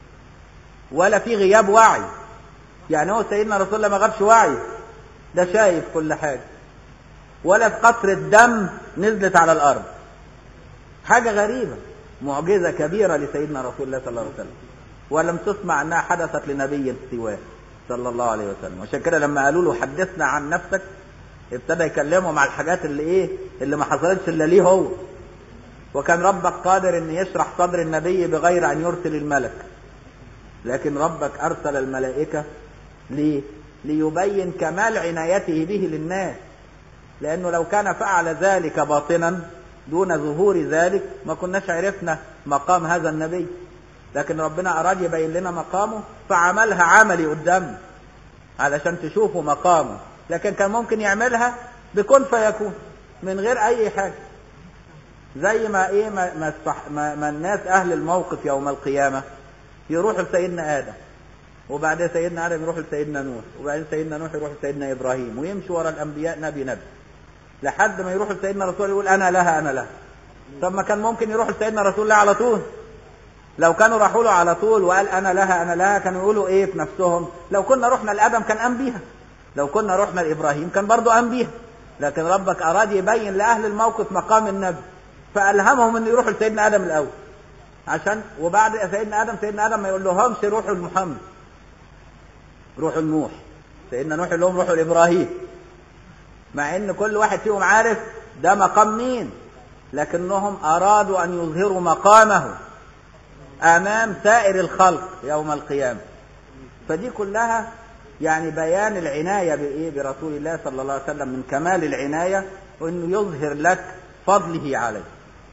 ولا فيه غياب وعي يعني هو سيدنا رسول الله ما غابش وعي ده شايف كل حاجة ولا في قطرة دم نزلت على الأرض حاجة غريبة معجزة كبيرة لسيدنا رسول الله صلى الله عليه وسلم ولم تسمع أنها حدثت لنبي سواه صلى الله عليه وسلم عشان كده لما قالوا له حدثنا عن نفسك ابتدى يكلمهم على الحاجات اللي ايه اللي ما حصلتش الا ليه هو وكان ربك قادر ان يشرح صدر النبي بغير ان يرسل الملك لكن ربك ارسل الملائكه ليه ليبين كمال عنايته به للناس لانه لو كان فعل ذلك باطنا دون ظهور ذلك ما كناش عرفنا مقام هذا النبي لكن ربنا اراد يبين لنا مقامه فعملها عملي قدامنا علشان تشوفوا مقامه لكن كان ممكن يعملها بكن فيكون من غير اي حاجه زي ما ايه ما, ما, الصح ما, ما الناس اهل الموقف يوم القيامه يروحوا لسيدنا ادم وبعدين سيدنا ادم يروح لسيدنا نوح وبعدين سيدنا نوح يروح لسيدنا ابراهيم ويمشي ورا الانبياء نبي نبي لحد ما يروح لسيدنا رسول يقول انا لها انا لها طب ما كان ممكن يروح لسيدنا رسول الله على طول لو كانوا راحوا له على طول وقال انا لها انا لها كانوا يقولوا ايه في نفسهم لو كنا رحنا لادم كان قام بيها لو كنا رحنا لابراهيم كان برضه قام بيها لكن ربك اراد يبين لاهل الموقف مقام النبي فالهمهم ان يروحوا لسيدنا ادم الاول عشان وبعد سيدنا ادم سيدنا ادم ما يقول لهمش روحوا لمحمد روحوا لنوح سيدنا نوح يقول لهم روحوا لابراهيم مع ان كل واحد فيهم عارف ده مقام مين لكنهم ارادوا ان يظهروا مقامه امام سائر الخلق يوم القيامه فدي كلها يعني بيان العنايه بايه برسول الله صلى الله عليه وسلم من كمال العنايه وانه يظهر لك فضله عليه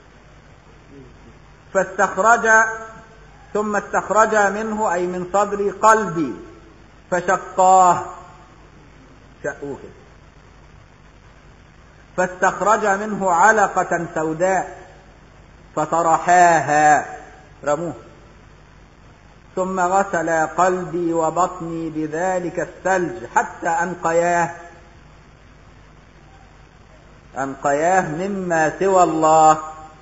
فاستخرج ثم استخرج منه اي من صدري قلبي فشقاه شقوه كده فاستخرج منه علقة سوداء فطرحاها رموه ثم غسل قلبي وبطني بذلك الثلج حتى أنقياه أنقياه مما سوى الله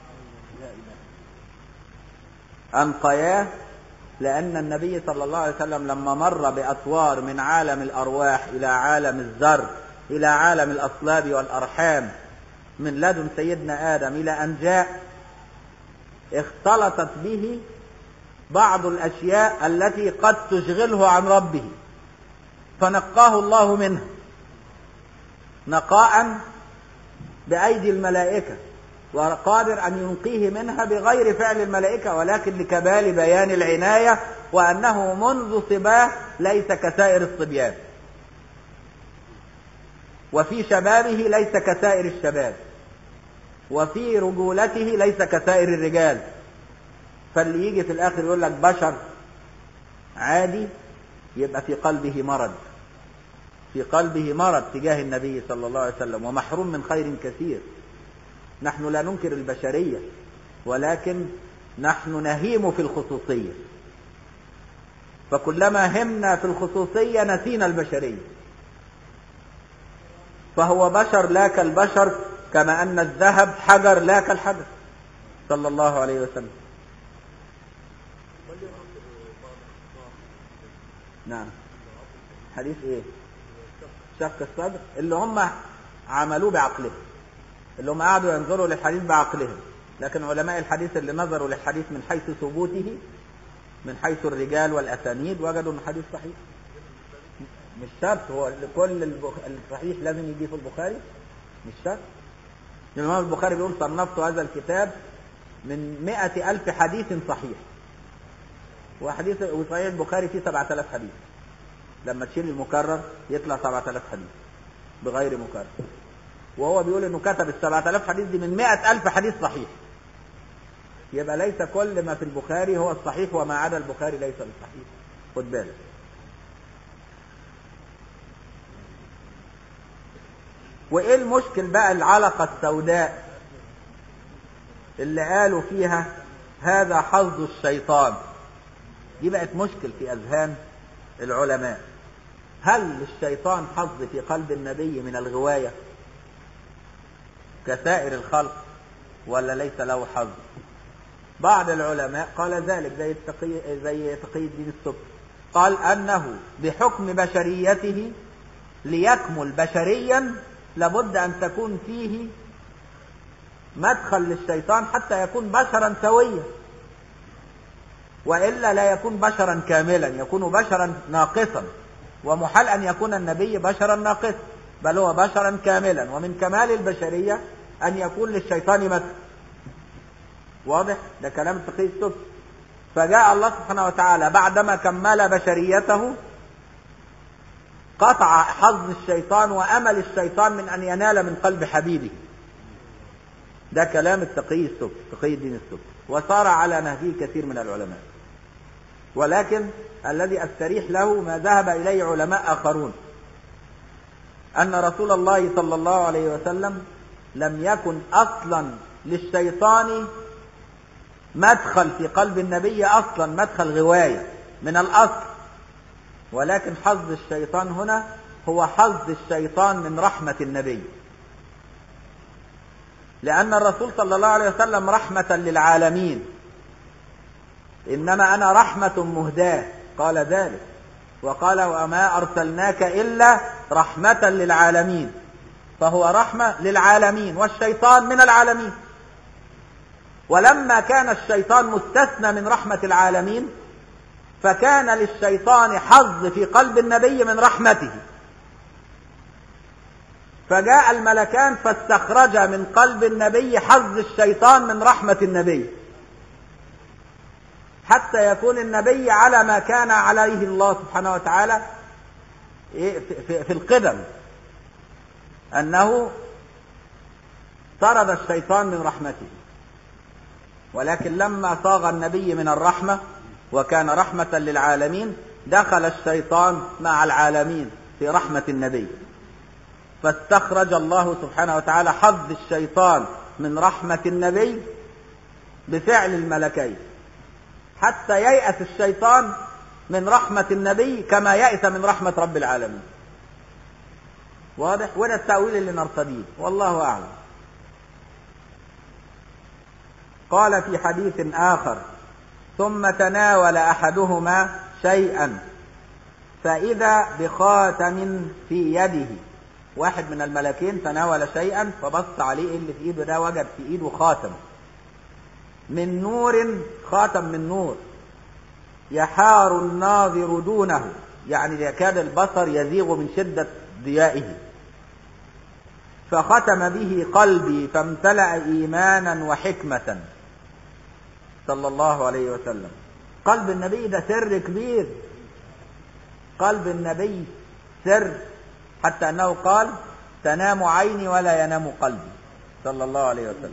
أنقياه لأن النبي صلى الله عليه وسلم لما مر بأطوار من عالم الأرواح إلى عالم الذر إلى عالم الأصلاب والأرحام من لدن سيدنا آدم إلى أن جاء اختلطت به بعض الأشياء التي قد تشغله عن ربه فنقاه الله منها نقاء بأيدي الملائكة وقادر أن ينقيه منها بغير فعل الملائكة ولكن لكمال بيان العناية وأنه منذ صباه ليس كسائر الصبيان وفي شبابه ليس كسائر الشباب وفي رجولته ليس كسائر الرجال فاللي يجي في الآخر يقول لك بشر عادي يبقى في قلبه مرض في قلبه مرض تجاه النبي صلى الله عليه وسلم ومحروم من خير كثير نحن لا ننكر البشرية ولكن نحن نهيم في الخصوصية فكلما همنا في الخصوصية نسينا البشرية فهو بشر لا كالبشر كما أن الذهب حجر لا كالحجر صلى الله عليه وسلم نعم حديث ايه شق الصدر اللي هم عملوه بعقلهم اللي هم قعدوا ينظروا للحديث بعقلهم لكن علماء الحديث اللي نظروا للحديث من حيث ثبوته من حيث الرجال والاسانيد وجدوا ان الحديث صحيح مش شرط هو كل البخ... الصحيح لازم يجي في البخاري مش شرط الإمام البخاري بيقول صنفت هذا الكتاب من مئة ألف حديث صحيح وحديث وصحيح البخاري فيه سبعة آلاف حديث لما تشيل المكرر يطلع سبعة آلاف حديث بغير مكرر وهو بيقول انه كتب السبعة آلاف حديث دي من مئة ألف حديث صحيح يبقى ليس كل ما في البخاري هو الصحيح وما عدا البخاري ليس الصحيح خد بالك وايه المشكل بقى العلقة السوداء اللي قالوا فيها هذا حظ الشيطان دي بقت مشكل في اذهان العلماء هل للشيطان حظ في قلب النبي من الغواية كسائر الخلق ولا ليس له حظ بعض العلماء قال ذلك زي التقي زي تقي الدين السبكي قال انه بحكم بشريته ليكمل بشريا لابد ان تكون فيه مدخل للشيطان حتى يكون بشرا سويا والا لا يكون بشرا كاملا يكون بشرا ناقصا ومحال أن يكون النبي بشرا ناقصا بل هو بشرا كاملا ومن كمال البشرية أن يكون للشيطان مثل واضح ده كلام التقي السبت فجاء الله سبحانه وتعالى بعدما كمل بشريته قطع حظ الشيطان وأمل الشيطان من أن ينال من قلب حبيبه ده كلام التقي السبت تقي الدين السبت وصار على نهجه كثير من العلماء ولكن الذي استريح له ما ذهب اليه علماء اخرون ان رسول الله صلى الله عليه وسلم لم يكن اصلا للشيطان مدخل في قلب النبي اصلا مدخل غوايه من الاصل ولكن حظ الشيطان هنا هو حظ الشيطان من رحمه النبي لان الرسول صلى الله عليه وسلم رحمه للعالمين انما انا رحمه مهداه قال ذلك وقال وما ارسلناك الا رحمه للعالمين فهو رحمه للعالمين والشيطان من العالمين ولما كان الشيطان مستثنى من رحمه العالمين فكان للشيطان حظ في قلب النبي من رحمته فجاء الملكان فاستخرج من قلب النبي حظ الشيطان من رحمه النبي حتى يكون النبي على ما كان عليه الله سبحانه وتعالى في القدم أنه طرد الشيطان من رحمته ولكن لما صاغ النبي من الرحمة وكان رحمة للعالمين دخل الشيطان مع العالمين في رحمة النبي فاستخرج الله سبحانه وتعالى حظ الشيطان من رحمة النبي بفعل الملكين حتى ييأس الشيطان من رحمة النبي كما يأس من رحمة رب العالمين واضح وده التأويل اللي نرتديه والله أعلم قال في حديث آخر ثم تناول أحدهما شيئا فإذا بخاتم في يده واحد من الملكين تناول شيئا فبص عليه اللي في ايده ده وجد في ايده خاتم من نور خاتم من نور يحار الناظر دونه يعني يكاد البصر يزيغ من شدة ضيائه فختم به قلبي فامتلأ إيمانا وحكمة صلى الله عليه وسلم قلب النبي ده سر كبير قلب النبي سر حتى أنه قال تنام عيني ولا ينام قلبي صلى الله عليه وسلم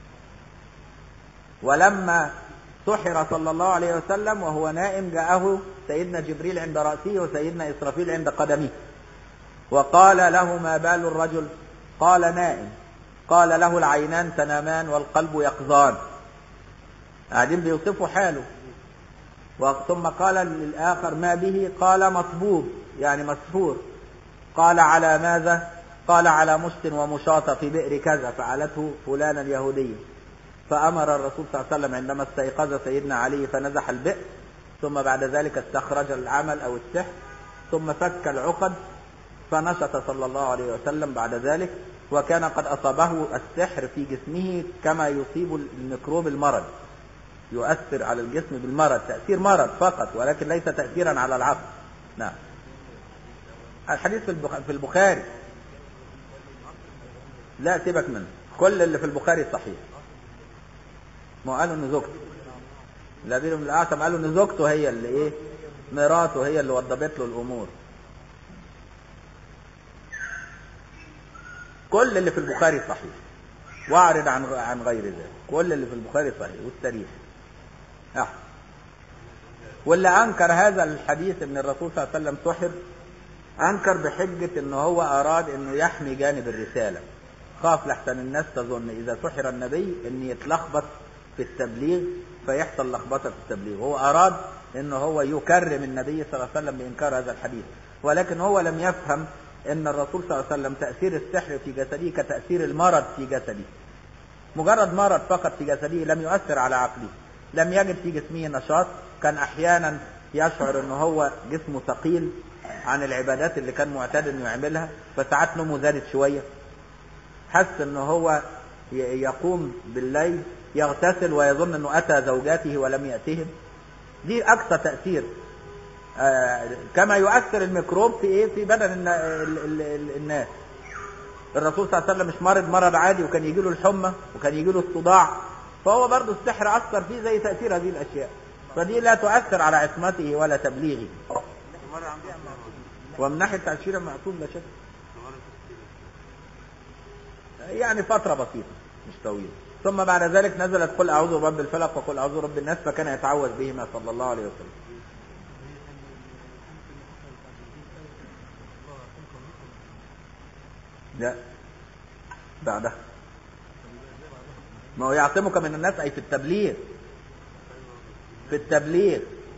ولما سحر صلى الله عليه وسلم وهو نائم جاءه سيدنا جبريل عند رأسه وسيدنا إسرافيل عند قدمه وقال له ما بال الرجل قال نائم قال له العينان تنامان والقلب يقظان قاعدين بيوصفوا حاله ثم قال للآخر ما به قال مصبوب يعني مسحور قال على ماذا قال على مشت ومشاطة في بئر كذا فعلته فلانا اليهودية فأمر الرسول صلى الله عليه وسلم عندما استيقظ سيدنا علي فنزح البئر ثم بعد ذلك استخرج العمل أو السحر ثم فك العقد فنشط صلى الله عليه وسلم بعد ذلك وكان قد أصابه السحر في جسمه كما يصيب الميكروب المرض يؤثر على الجسم بالمرض تأثير مرض فقط ولكن ليس تأثيرا على العقل نعم الحديث في البخاري لا سيبك منه كل اللي في البخاري صحيح ما قالوا ان زوجته الذين من الاعتم قالوا ان زوجته هي اللي ايه مراته هي اللي وضبت له الامور كل اللي في البخاري صحيح واعرض عن عن غير ذلك كل اللي في البخاري صحيح والتاريخ احسن واللي انكر هذا الحديث ان الرسول صلى الله عليه وسلم سحر انكر بحجه ان هو اراد انه يحمي جانب الرساله خاف لحسن الناس تظن اذا سحر النبي ان يتلخبط في التبليغ فيحصل لخبطه في التبليغ هو اراد ان هو يكرم النبي صلى الله عليه وسلم بانكار هذا الحديث ولكن هو لم يفهم ان الرسول صلى الله عليه وسلم تاثير السحر في جسده كتاثير المرض في جسده مجرد مرض فقط في جسده لم يؤثر على عقله لم يجد في جسمه نشاط كان احيانا يشعر ان هو جسمه ثقيل عن العبادات اللي كان معتاد انه يعملها فساعات نومه زادت شويه حس ان هو يقوم بالليل يغتسل ويظن انه اتى زوجاته ولم ياتهم دي اقصى تاثير آه، كما يؤثر الميكروب في ايه في بدن النا- ال- ال- ال- الناس الرسول صلى الله عليه وسلم مش مرض مرض عادي وكان يجي له الحمى وكان يجي له الصداع فهو برضه السحر اثر فيه زي تاثير هذه الاشياء فدي لا تؤثر على عصمته ولا تبليغه مرة عندي أما ومن ناحيه تاشيره معصوم لا شك يعني فتره بسيطه مش طويله ثم بعد ذلك نزلت قل اعوذ برب الفلق وقل اعوذ برب الناس فكان يتعوذ بهما صلى الله عليه وسلم لا بعدها ما هو يعصمك من الناس اي في التبليغ في التبليغ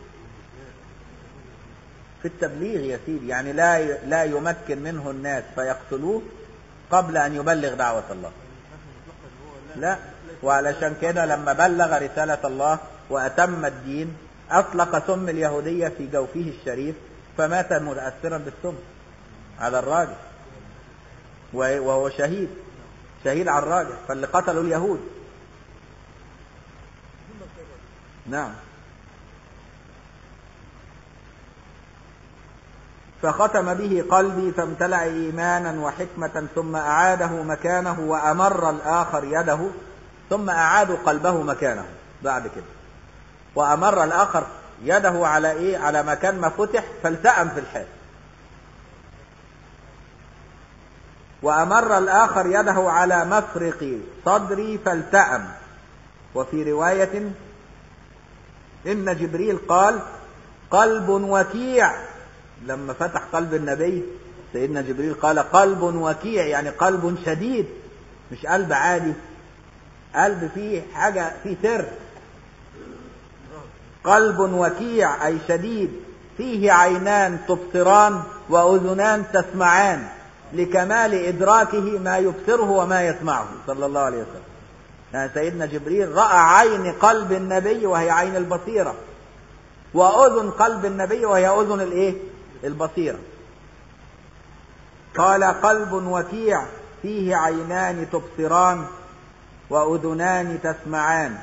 في التبليغ يا سيدي يعني لا لا يمكن منه الناس فيقتلوه قبل ان يبلغ دعوة الله لا وعلشان كده لما بلغ رسالة الله وأتم الدين أطلق سم اليهودية في جوفه الشريف فمات متأثرا بالسم على الراجل و- وهو شهيد شهيد على الراجل فاللي قتلوا اليهود نعم فختم به قلبي فامتلأ إيمانا وحكمة ثم أعاده مكانه وأمر الآخر يده ثم أعادوا قلبه مكانه بعد كده وأمر الآخر يده على إيه على مكان ما فتح فالتأم في الحال وأمر الآخر يده على مفرق صدري فالتأم وفي رواية إن جبريل قال قلب وكيع لما فتح قلب النبي سيدنا جبريل قال قلب وكيع يعني قلب شديد مش قلب عادي قلب فيه حاجة فيه سر قلب وكيع أي شديد فيه عينان تبصران وأذنان تسمعان لكمال إدراكه ما يبصره وما يسمعه صلى الله عليه وسلم يعني سيدنا جبريل رأى عين قلب النبي وهي عين البصيرة وأذن قلب النبي وهي أذن الإيه؟ البصيرة قال قلب وكيع فيه عينان تبصران وأذنان تسمعان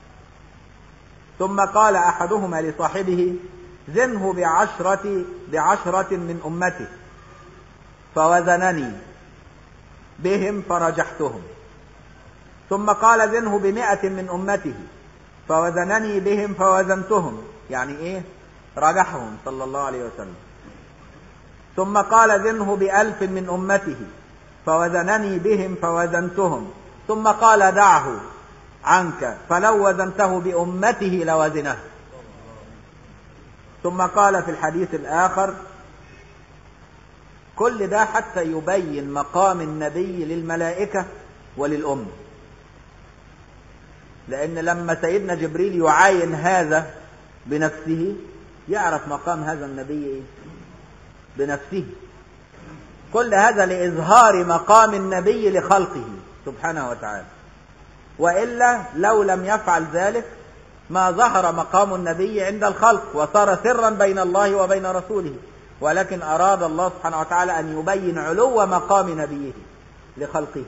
ثم قال أحدهما لصاحبه زنه بعشرة بعشرة من أمته فوزنني بهم فرجحتهم ثم قال زنه بمائة من أمته فوزنني بهم فوزنتهم يعني إيه رجحهم صلى الله عليه وسلم ثم قال زنه بألف من أمته فوزنني بهم فوزنتهم ثم قال دعه عنك فلو وزنته بأمته لوزنه ثم قال في الحديث الآخر كل ده حتى يبين مقام النبي للملائكة وللأمة لأن لما سيدنا جبريل يعاين هذا بنفسه يعرف مقام هذا النبي إيه؟ بنفسه كل هذا لإظهار مقام النبي لخلقه سبحانه وتعالى وإلا لو لم يفعل ذلك ما ظهر مقام النبي عند الخلق وصار سرا بين الله وبين رسوله ولكن أراد الله سبحانه وتعالى أن يبين علو مقام نبيه لخلقه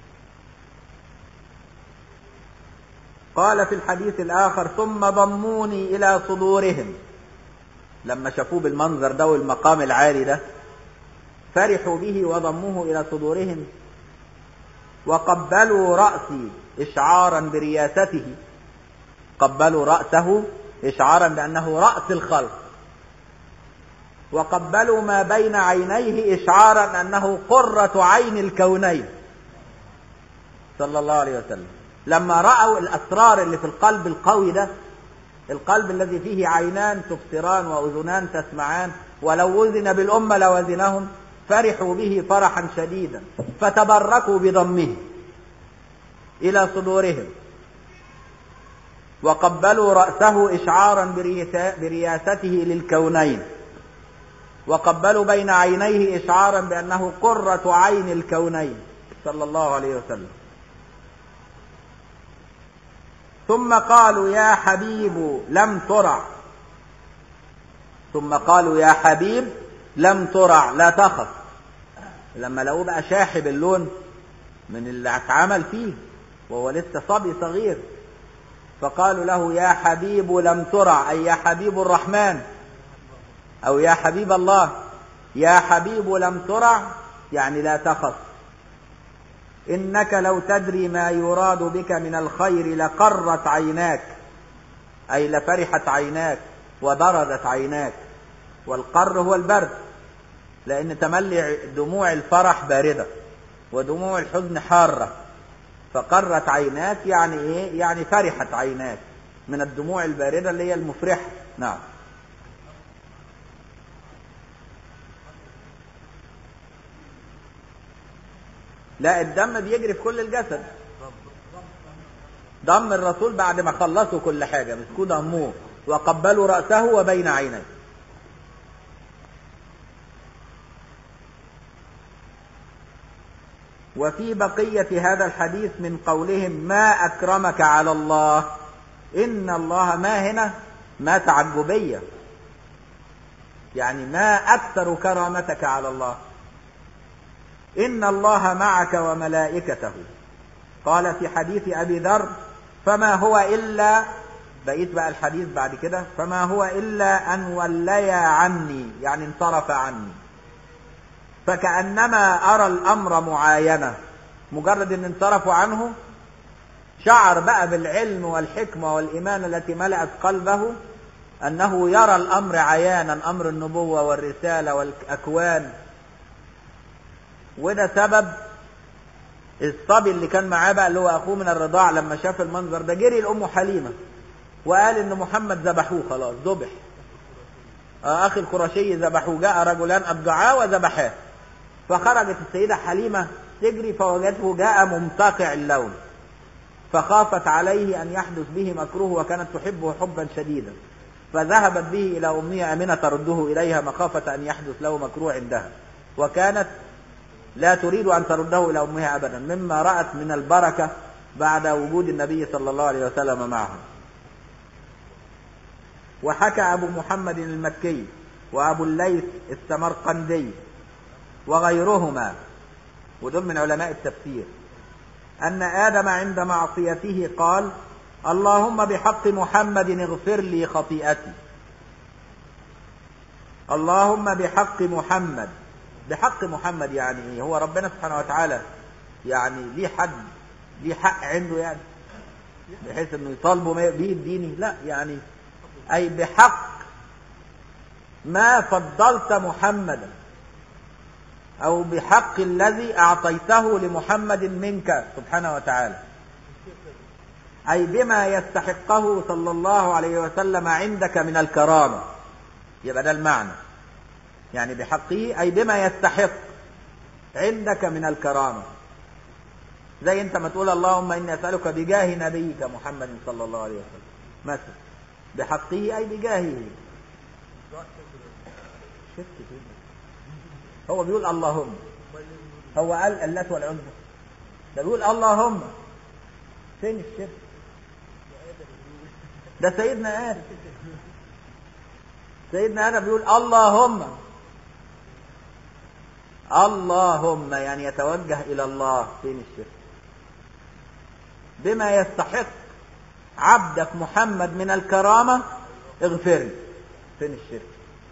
قال في الحديث الآخر ثم ضموني إلى صدورهم لما شافوه بالمنظر ده والمقام العالي ده فرحوا به وضموه إلى صدورهم وقبلوا رأسي إشعارا برياسته قبلوا رأسه إشعارا بأنه رأس الخلق وقبلوا ما بين عينيه إشعارا أنه قرة عين الكونين صلى الله عليه وسلم لما رأوا الأسرار اللي في القلب القوي ده القلب الذي فيه عينان تبصران وأذنان تسمعان ولو وزن بالأمة لوزنهم فرحوا به فرحا شديدا فتبركوا بضمه إلى صدورهم وقبلوا رأسه إشعارا بريتا- برياسته للكونين وقبلوا بين عينيه إشعارا بأنه قرة عين الكونين صلى الله عليه وسلم ثم قالوا يا حبيب لم ترع ثم قالوا يا حبيب لم ترع لا تخف لما لقوه بقى شاحب اللون من اللي اتعمل فيه وهو لسه صبي صغير فقالوا له يا حبيب لم ترع أي يا حبيب الرحمن أو يا حبيب الله يا حبيب لم ترع يعني لا تخف إنك لو تدري ما يراد بك من الخير لقرت عيناك أي لفرحت عيناك وبردت عيناك والقر هو البرد لأن تملي دموع الفرح باردة ودموع الحزن حارة فقرت عيناك يعني إيه؟ يعني فرحت عيناك من الدموع الباردة اللي هي المفرحة نعم لا الدم بيجري في كل الجسد دم الرسول بعد ما خلصوا كل حاجة مسكوا دموه وقبلوا رأسه وبين عينيه وفي بقية هذا الحديث من قولهم ما أكرمك على الله إن الله ما هنا ما تعجبية يعني ما أكثر كرامتك على الله إن الله معك وملائكته قال في حديث أبي ذر فما هو إلا بقيت بقى الحديث بعد كده فما هو إلا أن وليا عني يعني انصرف عني فكأنما أرى الأمر معاينة مجرد أن انصرفوا عنه شعر بقى بالعلم والحكمة والإيمان التي ملأت قلبه أنه يرى الأمر عيانا أمر النبوة والرسالة والأكوان وده سبب الصبي اللي كان معاه بقى اللي هو أخوه من الرضاع لما شاف المنظر ده جري لأم حليمة وقال إن محمد ذبحوه خلاص ذبح أخي القرشي ذبحوه جاء رجلان أبجعاه وذبحاه فخرجت السيدة حليمة تجري فوجدته جاء ممتقع اللون فخافت عليه أن يحدث به مكروه وكانت تحبه حبا شديدا فذهبت به إلى أمها أمنة ترده إليها مخافة أن يحدث له مكروه عندها وكانت لا تريد أن ترده إلى أمها أبدا مما رأت من البركة بعد وجود النبي صلى الله عليه وسلم معها وحكى أبو محمد المكي وأبو الليث السمرقندي وغيرهما ودول من علماء التفسير أن آدم عند معصيته قال اللهم بحق محمد اغفر لي خطيئتي اللهم بحق محمد بحق محمد يعني ايه هو ربنا سبحانه وتعالى يعني ليه حد ليه حق عنده يعني بحيث انه يطالبوا به الديني لا يعني اي بحق ما فضلت محمدا او بحق الذي اعطيته لمحمد منك سبحانه وتعالى اي بما يستحقه صلى الله عليه وسلم عندك من الكرامه يبقى ده المعنى يعني بحقه أي بما يستحق عندك من الكرامة زي انت ما تقول اللهم إني أسألك بجاه نبيك محمد صلى الله عليه وسلم مثلا بحقه أي بجاهه شفت كده هو بيقول اللهم هو قال اللات والعزى ده بيقول اللهم فين الشرك ده سيدنا آدم سيدنا آدم بيقول اللهم اللهم يعني يتوجه إلى الله فين الشرك بما يستحق عبدك محمد من الكرامة اغفر لي فين الشرك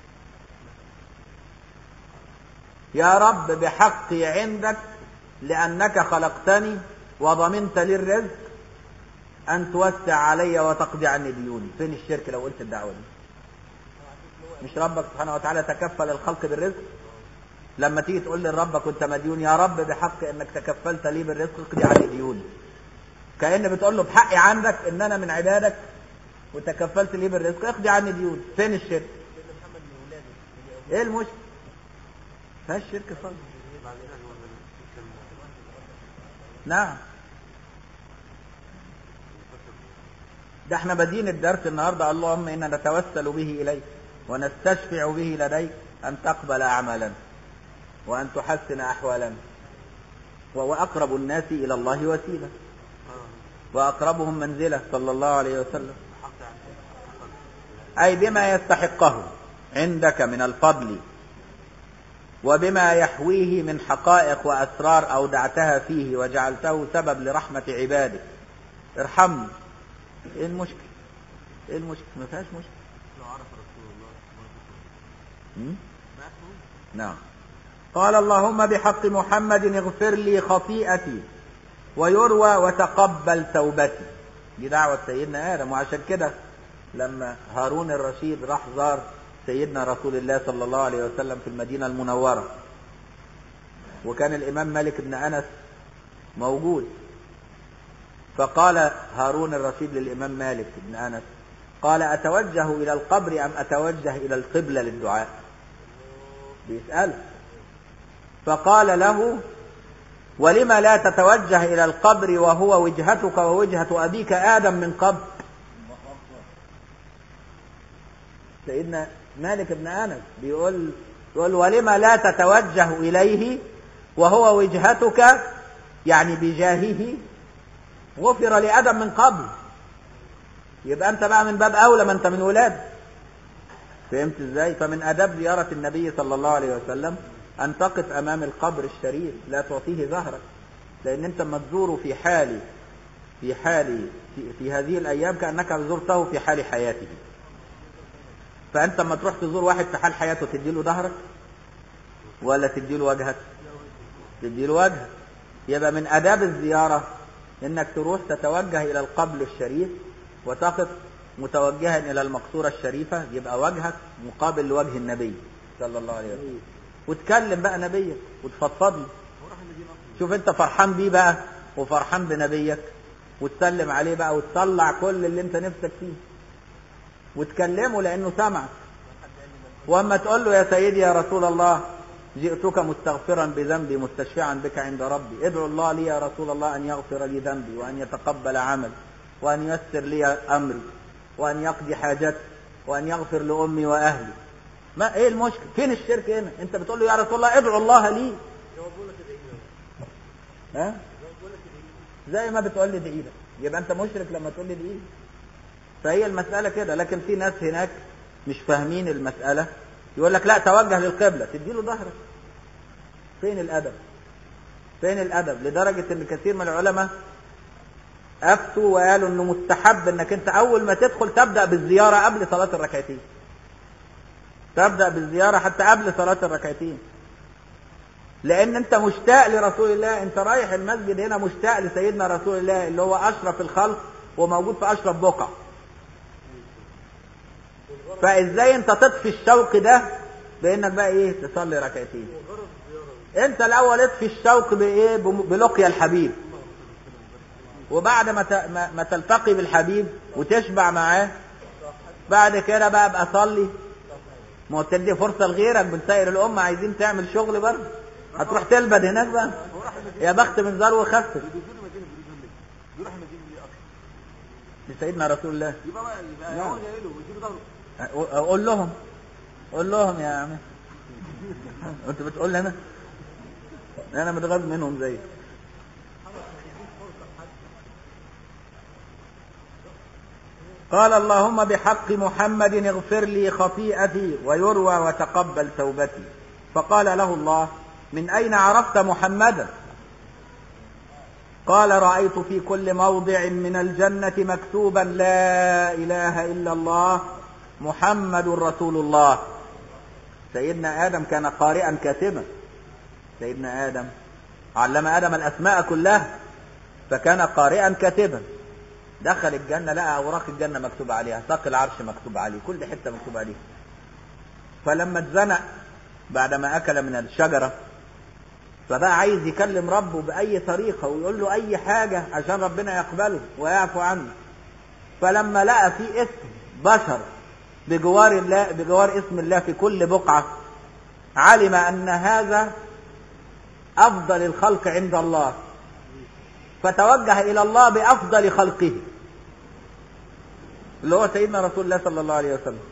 يا رب بحقي عندك لأنك خلقتني وضمنت لي الرزق أن توسع علي وتقضي عني ديوني فين الشرك لو قلت الدعوة دي مش ربك سبحانه وتعالى تكفل الخلق بالرزق لما تيجي تقول لربك كنت مديون يا رب بحق انك تكفلت لي بالرزق اقضي عني ديوني كأن بتقول له بحقي عندك ان انا من عبادك وتكفلت لي بالرزق اقضي عني ديوني فين الشرك ايه المشكله فيهاش شرك خالص نعم ده احنا بادين الدرس النهارده اللهم انا نتوسل به اليك ونستشفع به لديك ان تقبل اعمالنا وأن تحسن أحوالنا وهو أقرب الناس إلى الله وسيلة وأقربهم منزلة صلى الله عليه وسلم أي بما يستحقه عندك من الفضل وبما يحويه من حقائق وأسرار أودعتها فيه وجعلته سبب لرحمة عبادك ارحمني ايه المشكلة ايه المشكلة ما فيهاش مشكلة لو عرف رسول الله م? نعم قال اللهم بحق محمد اغفر لي خطيئتي ويروى وتقبل توبتي دي دعوة سيدنا آدم وعشان كده لما هارون الرشيد راح زار سيدنا رسول الله صلى الله عليه وسلم في المدينة المنورة وكان الإمام مالك بن أنس موجود فقال هارون الرشيد للإمام مالك بن أنس قال أتوجه إلى القبر أم أتوجه إلى القبلة للدعاء بيسأله فقال له ولما لا تتوجه إلى القبر وهو وجهتك ووجهة أبيك آدم من قبل سيدنا مالك بن أنس بيقول يقول ولما لا تتوجه إليه وهو وجهتك يعني بجاهه غفر لآدم من قبل يبقى أنت بقى من باب أولى ما أنت من ولاد فهمت إزاي فمن أداب زيارة النبي صلى الله عليه وسلم أن تقف أمام القبر الشريف لا تعطيه ظهرك لأن أنت ما تزوره في حال في حال في, في هذه الأيام كأنك زرته في حال حياته فأنت لما تروح تزور واحد في حال حياته تديله ظهرك ولا تديله وجهك تديله وجهك يبقى من آداب الزيارة إنك تروح تتوجه إلى القبر الشريف وتقف متوجها إلى المقصورة الشريفة يبقى وجهك مقابل لوجه النبي صلى الله عليه وسلم وتكلم بقى نبيك وتفضفض له شوف انت فرحان بيه بقى وفرحان بنبيك وتسلم عليه بقى وتطلع كل اللي انت نفسك فيه وتكلمه لانه سمعك واما تقول له يا سيدي يا رسول الله جئتك مستغفرا بذنبي مستشفعا بك عند ربي ادعو الله لي يا رسول الله ان يغفر لي ذنبي وان يتقبل عملي وان ييسر لي امري وان يقضي حاجتي وان يغفر لامي واهلي ما ايه المشكله فين الشرك هنا انت بتقول له يا رسول الله ادعو الله لي ها زي ما بتقول لي ادعي لك يبقى انت مشرك لما تقول لي ادعي فهي المساله كده لكن في ناس هناك مش فاهمين المساله يقول لك لا توجه للقبله تدي له ظهرك فين الادب فين الادب لدرجه ان كثير من العلماء افتوا وقالوا انه مستحب انك انت اول ما تدخل تبدا بالزياره قبل صلاه الركعتين تبدا بالزياره حتى قبل صلاه الركعتين لان انت مشتاق لرسول الله انت رايح المسجد هنا مشتاق لسيدنا رسول الله اللي هو اشرف الخلق وموجود في اشرف بقع فازاي انت تطفي الشوق ده بانك بقى ايه تصلي ركعتين انت الاول اطفي الشوق بايه بلقيا الحبيب وبعد ما ت- ما- ما تلتقي بالحبيب وتشبع معاه بعد كده بقى ابقى صلي ما هو تدي فرصه لغيرك من سائر الامه عايزين تعمل شغل برضه هتروح تلبد هناك بقى يا بخت من زار وخفف يروح المدينه ليه اكتر لسيدنا رسول الله يبقى بقى يبقى نعم. هو جاي له ويديله ظهره قول لهم قول لهم يا عم انت بتقول لي انا انا متغاظ منهم زي قال اللهم بحق محمد اغفر لي خطيئتي ويروى وتقبل توبتي فقال له الله من اين عرفت محمدا قال رأيت في كل موضع من الجنة مكتوبا لا إله إلا الله محمد رسول الله سيدنا آدم كان قارئا كاتبا سيدنا آدم علم آدم الأسماء كلها فكان قارئا كاتبا دخل الجنة لقى أوراق الجنة مكتوب عليها ساق العرش مكتوب عليه كل حتة مكتوب عليه فلما اتزنق بعدما أكل من الشجرة فبقى عايز يكلم ربه بأي طريقة ويقول له أي حاجة عشان ربنا يقبله ويعفو عنه فلما لقى في اسم بشر بجوار الله بجوار اسم الله في كل بقعة علم أن هذا أفضل الخلق عند الله فتوجه إلى الله بأفضل خلقه اللي هو سيدنا رسول الله صلى الله عليه وسلم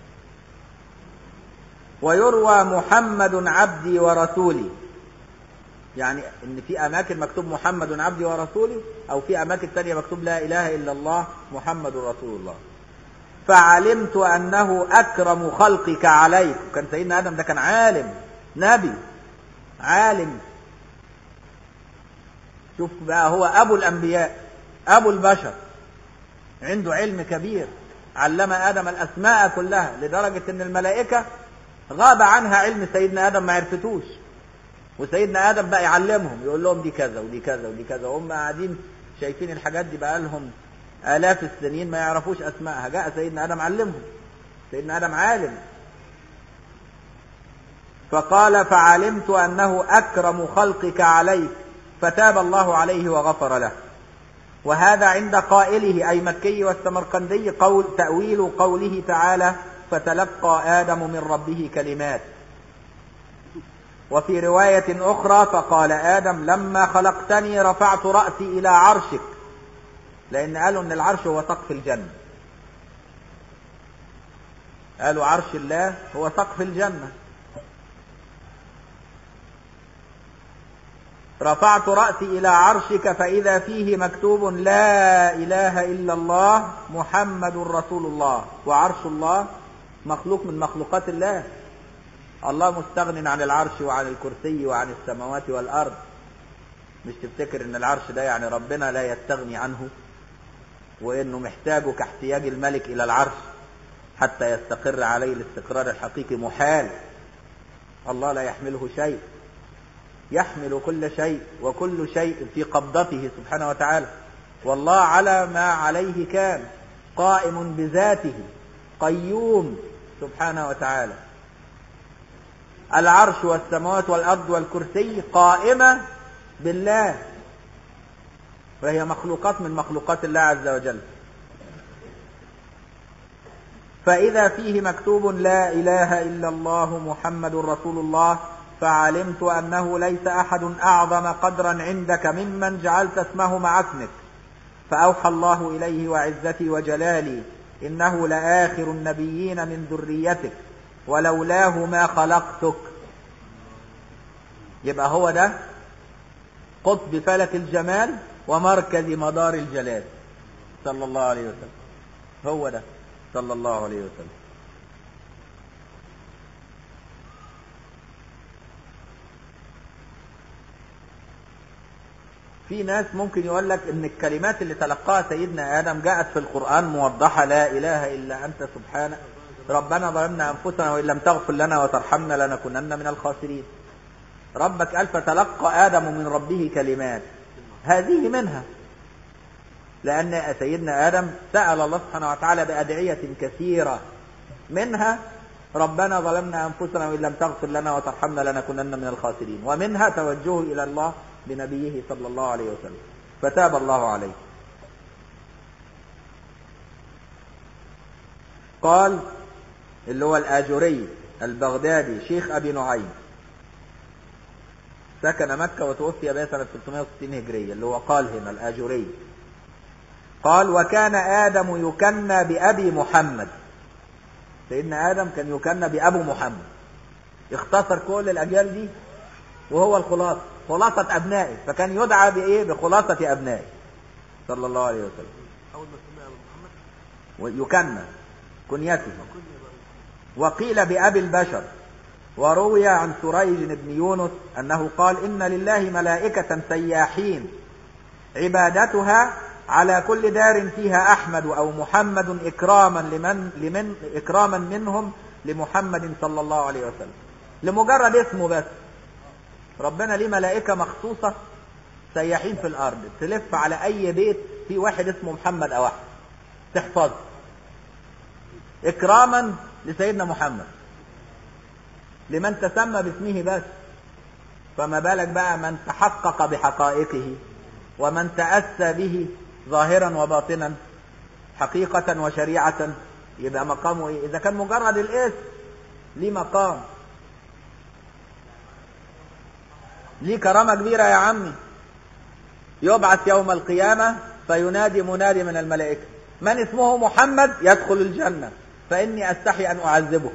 ويروى محمد عبدي ورسولي يعني ان في اماكن مكتوب محمد عبدي ورسولي او في اماكن تانية مكتوب لا اله الا الله محمد رسول الله فعلمت انه اكرم خلقك عليك كان سيدنا ادم ده كان عالم نبي عالم شوف بقى هو ابو الانبياء ابو البشر عنده علم كبير علم ادم الاسماء كلها لدرجه ان الملائكه غاب عنها علم سيدنا ادم ما عرفتوش وسيدنا ادم بقى يعلمهم يقول لهم دي كذا ودي كذا ودي كذا وهم قاعدين شايفين الحاجات دي بقى لهم الاف السنين ما يعرفوش اسمائها جاء سيدنا ادم علمهم سيدنا ادم عالم فقال فعلمت انه اكرم خلقك عليك فتاب الله عليه وغفر له وهذا عند قائله اي مكي والسمرقندي قول تاويل قوله تعالى فتلقى ادم من ربه كلمات وفي روايه اخرى فقال ادم لما خلقتني رفعت راسي الى عرشك لان قالوا ان العرش هو سقف الجنه قالوا عرش الله هو سقف الجنه رفعت رأسي إلى عرشك فإذا فيه مكتوب لا إله إلا الله محمد رسول الله وعرش الله مخلوق من مخلوقات الله الله مستغن عن العرش وعن الكرسي وعن السماوات والأرض مش تفتكر ان العرش ده يعني ربنا لا يستغني عنه وانه محتاجه كاحتياج الملك الى العرش حتى يستقر عليه الاستقرار الحقيقي محال الله لا يحمله شيء يحمل كل شيء وكل شيء في قبضته سبحانه وتعالى والله على ما عليه كان قائم بذاته قيوم سبحانه وتعالى العرش والسماوات والأرض والكرسي قائمة بالله وهي مخلوقات من مخلوقات الله عز وجل فإذا فيه مكتوب لا إله إلا الله محمد رسول الله فعلمت أنه ليس أحد أعظم قدرا عندك ممن جعلت اسمه مع اسمك فأوحى الله إليه وعزتي وجلالي إنه لآخر النبيين من ذريتك ولولاه ما خلقتك يبقى هو ده قطب فلك الجمال ومركز مدار الجلال صلى الله عليه وسلم هو ده صلى الله عليه وسلم في ناس ممكن يقول لك ان الكلمات اللي تلقاها سيدنا ادم جاءت في القران موضحه لا اله الا انت سبحانك ربنا ظلمنا انفسنا وان لم تغفر لنا وترحمنا لنكونن من الخاسرين ربك قال فتلقى ادم من ربه كلمات هذه منها لان سيدنا ادم سال الله سبحانه وتعالى بادعيه كثيره منها ربنا ظلمنا انفسنا وان لم تغفر لنا وترحمنا لنكونن من الخاسرين ومنها توجهه الى الله بنبيه صلى الله عليه وسلم فتاب الله عليه قال اللي هو الآجري البغدادي شيخ أبي نعيم سكن مكة وتوفي بها سنة 360 هجرية اللي هو قال هنا الآجري قال وكان آدم يكنى بأبي محمد سيدنا آدم كان يكنى بأبو محمد اختصر كل الأجيال دي وهو الخلاصة خلاصة أبنائه فكان يدعى بإيه بخلاصة أبنائه صلى الله عليه وسلم اول ما سمع ابو محمد ويكنى كنيته وقيل بأبي البشر وروي عن سريج بن يونس أنه قال إن لله ملائكة سياحين عبادتها على كل دار فيها أحمد أو محمد إكراما لمن, لمن إكراما منهم لمحمد صلى الله عليه وسلم لمجرد اسمه بس ربنا ليه ملائكة مخصوصة سياحين في الأرض تلف على أي بيت في واحد اسمه محمد أو أحمد تحفظه إكراما لسيدنا محمد لمن تسمى باسمه بس فما بالك بقى من تحقق بحقائقه ومن تأسى به ظاهرا وباطنا حقيقة وشريعة يبقى مقامه ايه اذا كان مجرد الاسم ليه مقام ليه كرامة كبيرة يا عمي يبعث يوم القيامة فينادي منادي من الملائكة من اسمه محمد يدخل الجنة فإني أستحي أن أعذبه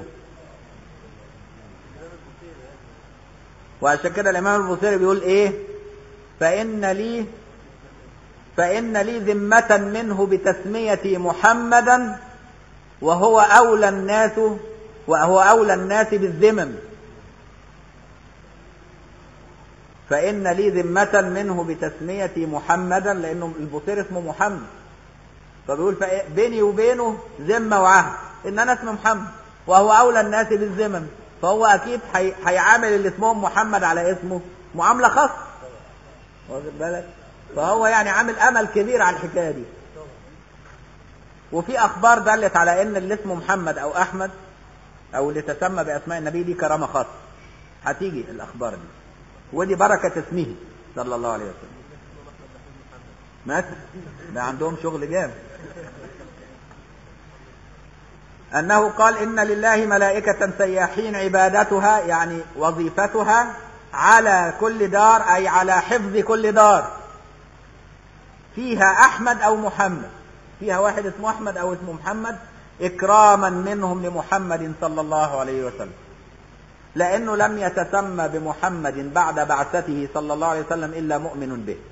وعشان كده الإمام البصيري بيقول إيه فإن لي فإن لي ذمة منه بتسميتي محمدا وهو أولى الناس وهو أولى الناس بالذمم فإن لي ذمة منه بتسميتي محمدا لأنه البصير اسمه محمد فبيقول بيني وبينه ذمة وعهد إن أنا اسمي محمد وهو أولى الناس بالذمم فهو اكيد هي- هيعامل اللي اسمهم محمد على اسمه معامله خاصه واخد بالك فهو يعني عامل امل كبير على الحكايه دي وفي اخبار دلت على ان اللي اسمه محمد او احمد او اللي تسمى باسماء النبي دي كرامه خاصه هتيجي الاخبار دي ودي بركه اسمه صلى الله عليه وسلم مثلا ده عندهم شغل جامد أنه قال إن لله ملائكة سياحين عبادتها يعني وظيفتها على كل دار أي على حفظ كل دار فيها أحمد أو محمد فيها واحد اسمه أحمد أو اسمه محمد إكراما منهم لمحمد صلى الله عليه وسلم لأنه لم يتسمى بمحمد بعد بعثته صلى الله عليه وسلم إلا مؤمن به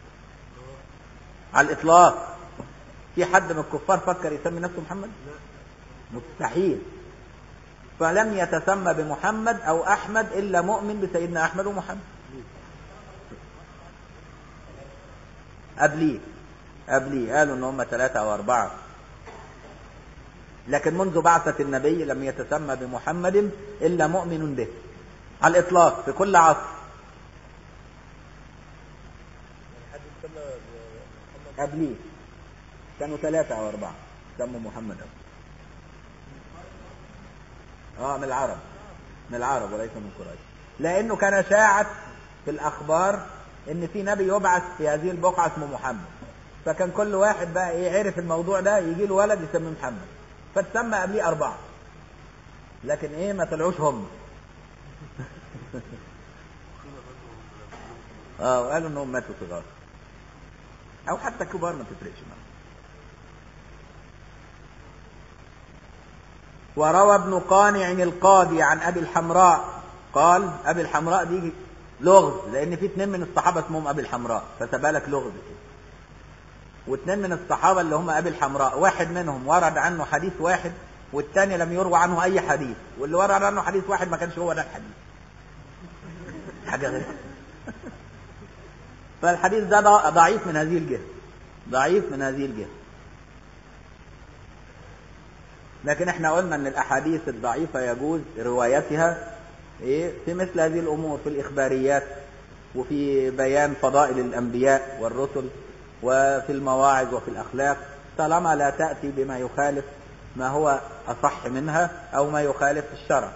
على الإطلاق في حد من الكفار فكر يسمي نفسه محمد مستحيل فلم يتسمى بمحمد أو أحمد إلا مؤمن بسيدنا أحمد ومحمد قبليه قبليه قالوا ان هم ثلاثة او اربعة لكن منذ بعثة النبي لم يتسمى بمحمد الا مؤمن به على الاطلاق في كل عصر حد يسمى بمحمد قبليه كانوا ثلاثة او اربعة سموا محمد أبو. اه من العرب من العرب وليس من قريش لانه كان شاعت في الاخبار ان في نبي يبعث في هذه البقعه اسمه محمد فكان كل واحد بقى ايه عرف الموضوع ده يجي له ولد يسميه محمد فتسمى قبليه اربعه لكن ايه ما طلعوش هم اه وقالوا انهم ماتوا صغار او حتى كبار ما تفرقش معاهم وروى ابن قانع القاضي عن ابي الحمراء قال ابي الحمراء دي لغز لان في اتنين من الصحابه اسمهم ابي الحمراء فسبالك لغز كده واتنين من الصحابه اللي هم ابي الحمراء واحد منهم ورد عنه حديث واحد والتاني لم يروى عنه اي حديث واللي ورد عنه حديث واحد ما كانش هو ده الحديث حاجه غريبه فالحديث ده ضع- ضعيف من هذه الجهه ضعيف من هذه الجهه لكن احنا قلنا ان الاحاديث الضعيفه يجوز روايتها ايه في مثل هذه الامور في الاخباريات وفي بيان فضائل الانبياء والرسل وفي المواعظ وفي الاخلاق طالما لا تاتي بما يخالف ما هو اصح منها او ما يخالف الشرع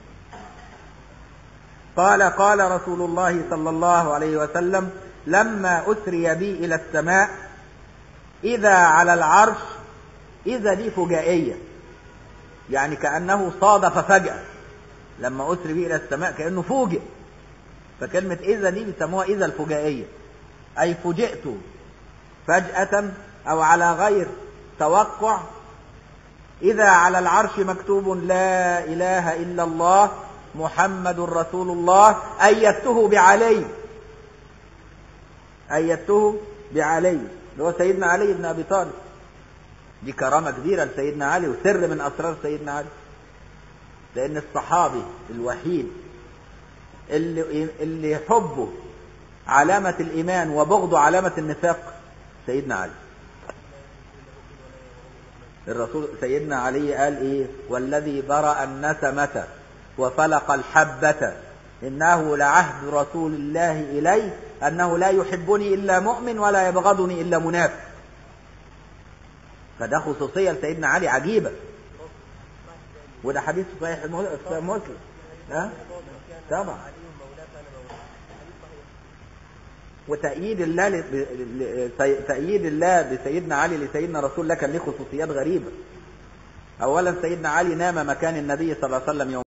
قال قال رسول الله صلى الله عليه وسلم لما اسري بي الى السماء اذا على العرش اذا دي فجائيه يعني كأنه صادف فجأة لما أسري به إلى السماء كأنه فوجئ فكلمة إذا دي بيسموها إذا الفجائية أي فوجئت فجأة أو على غير توقع إذا على العرش مكتوب لا إله إلا الله محمد رسول الله أيدته بعلي أيدته بعلي اللي هو سيدنا علي بن أبي طالب دي كرامة كبيرة لسيدنا علي وسر من أسرار سيدنا علي لأن الصحابي الوحيد اللي اللي حبه علامة الإيمان وبغضه علامة النفاق سيدنا علي الرسول سيدنا علي قال إيه والذي برأ النسمة وفلق الحبة إنه لعهد رسول الله إلي أنه لا يحبني إلا مؤمن ولا يبغضني إلا منافق فده خصوصية لسيدنا علي عجيبة وده حديث صحيح الم- في مسلم ها طبعا وتأييد الله ل... ل- ل- تأييد الله بسيدنا علي لسيدنا رسول الله كان له خصوصيات غريبة أولا سيدنا علي نام مكان النبي صلى الله عليه وسلم يوم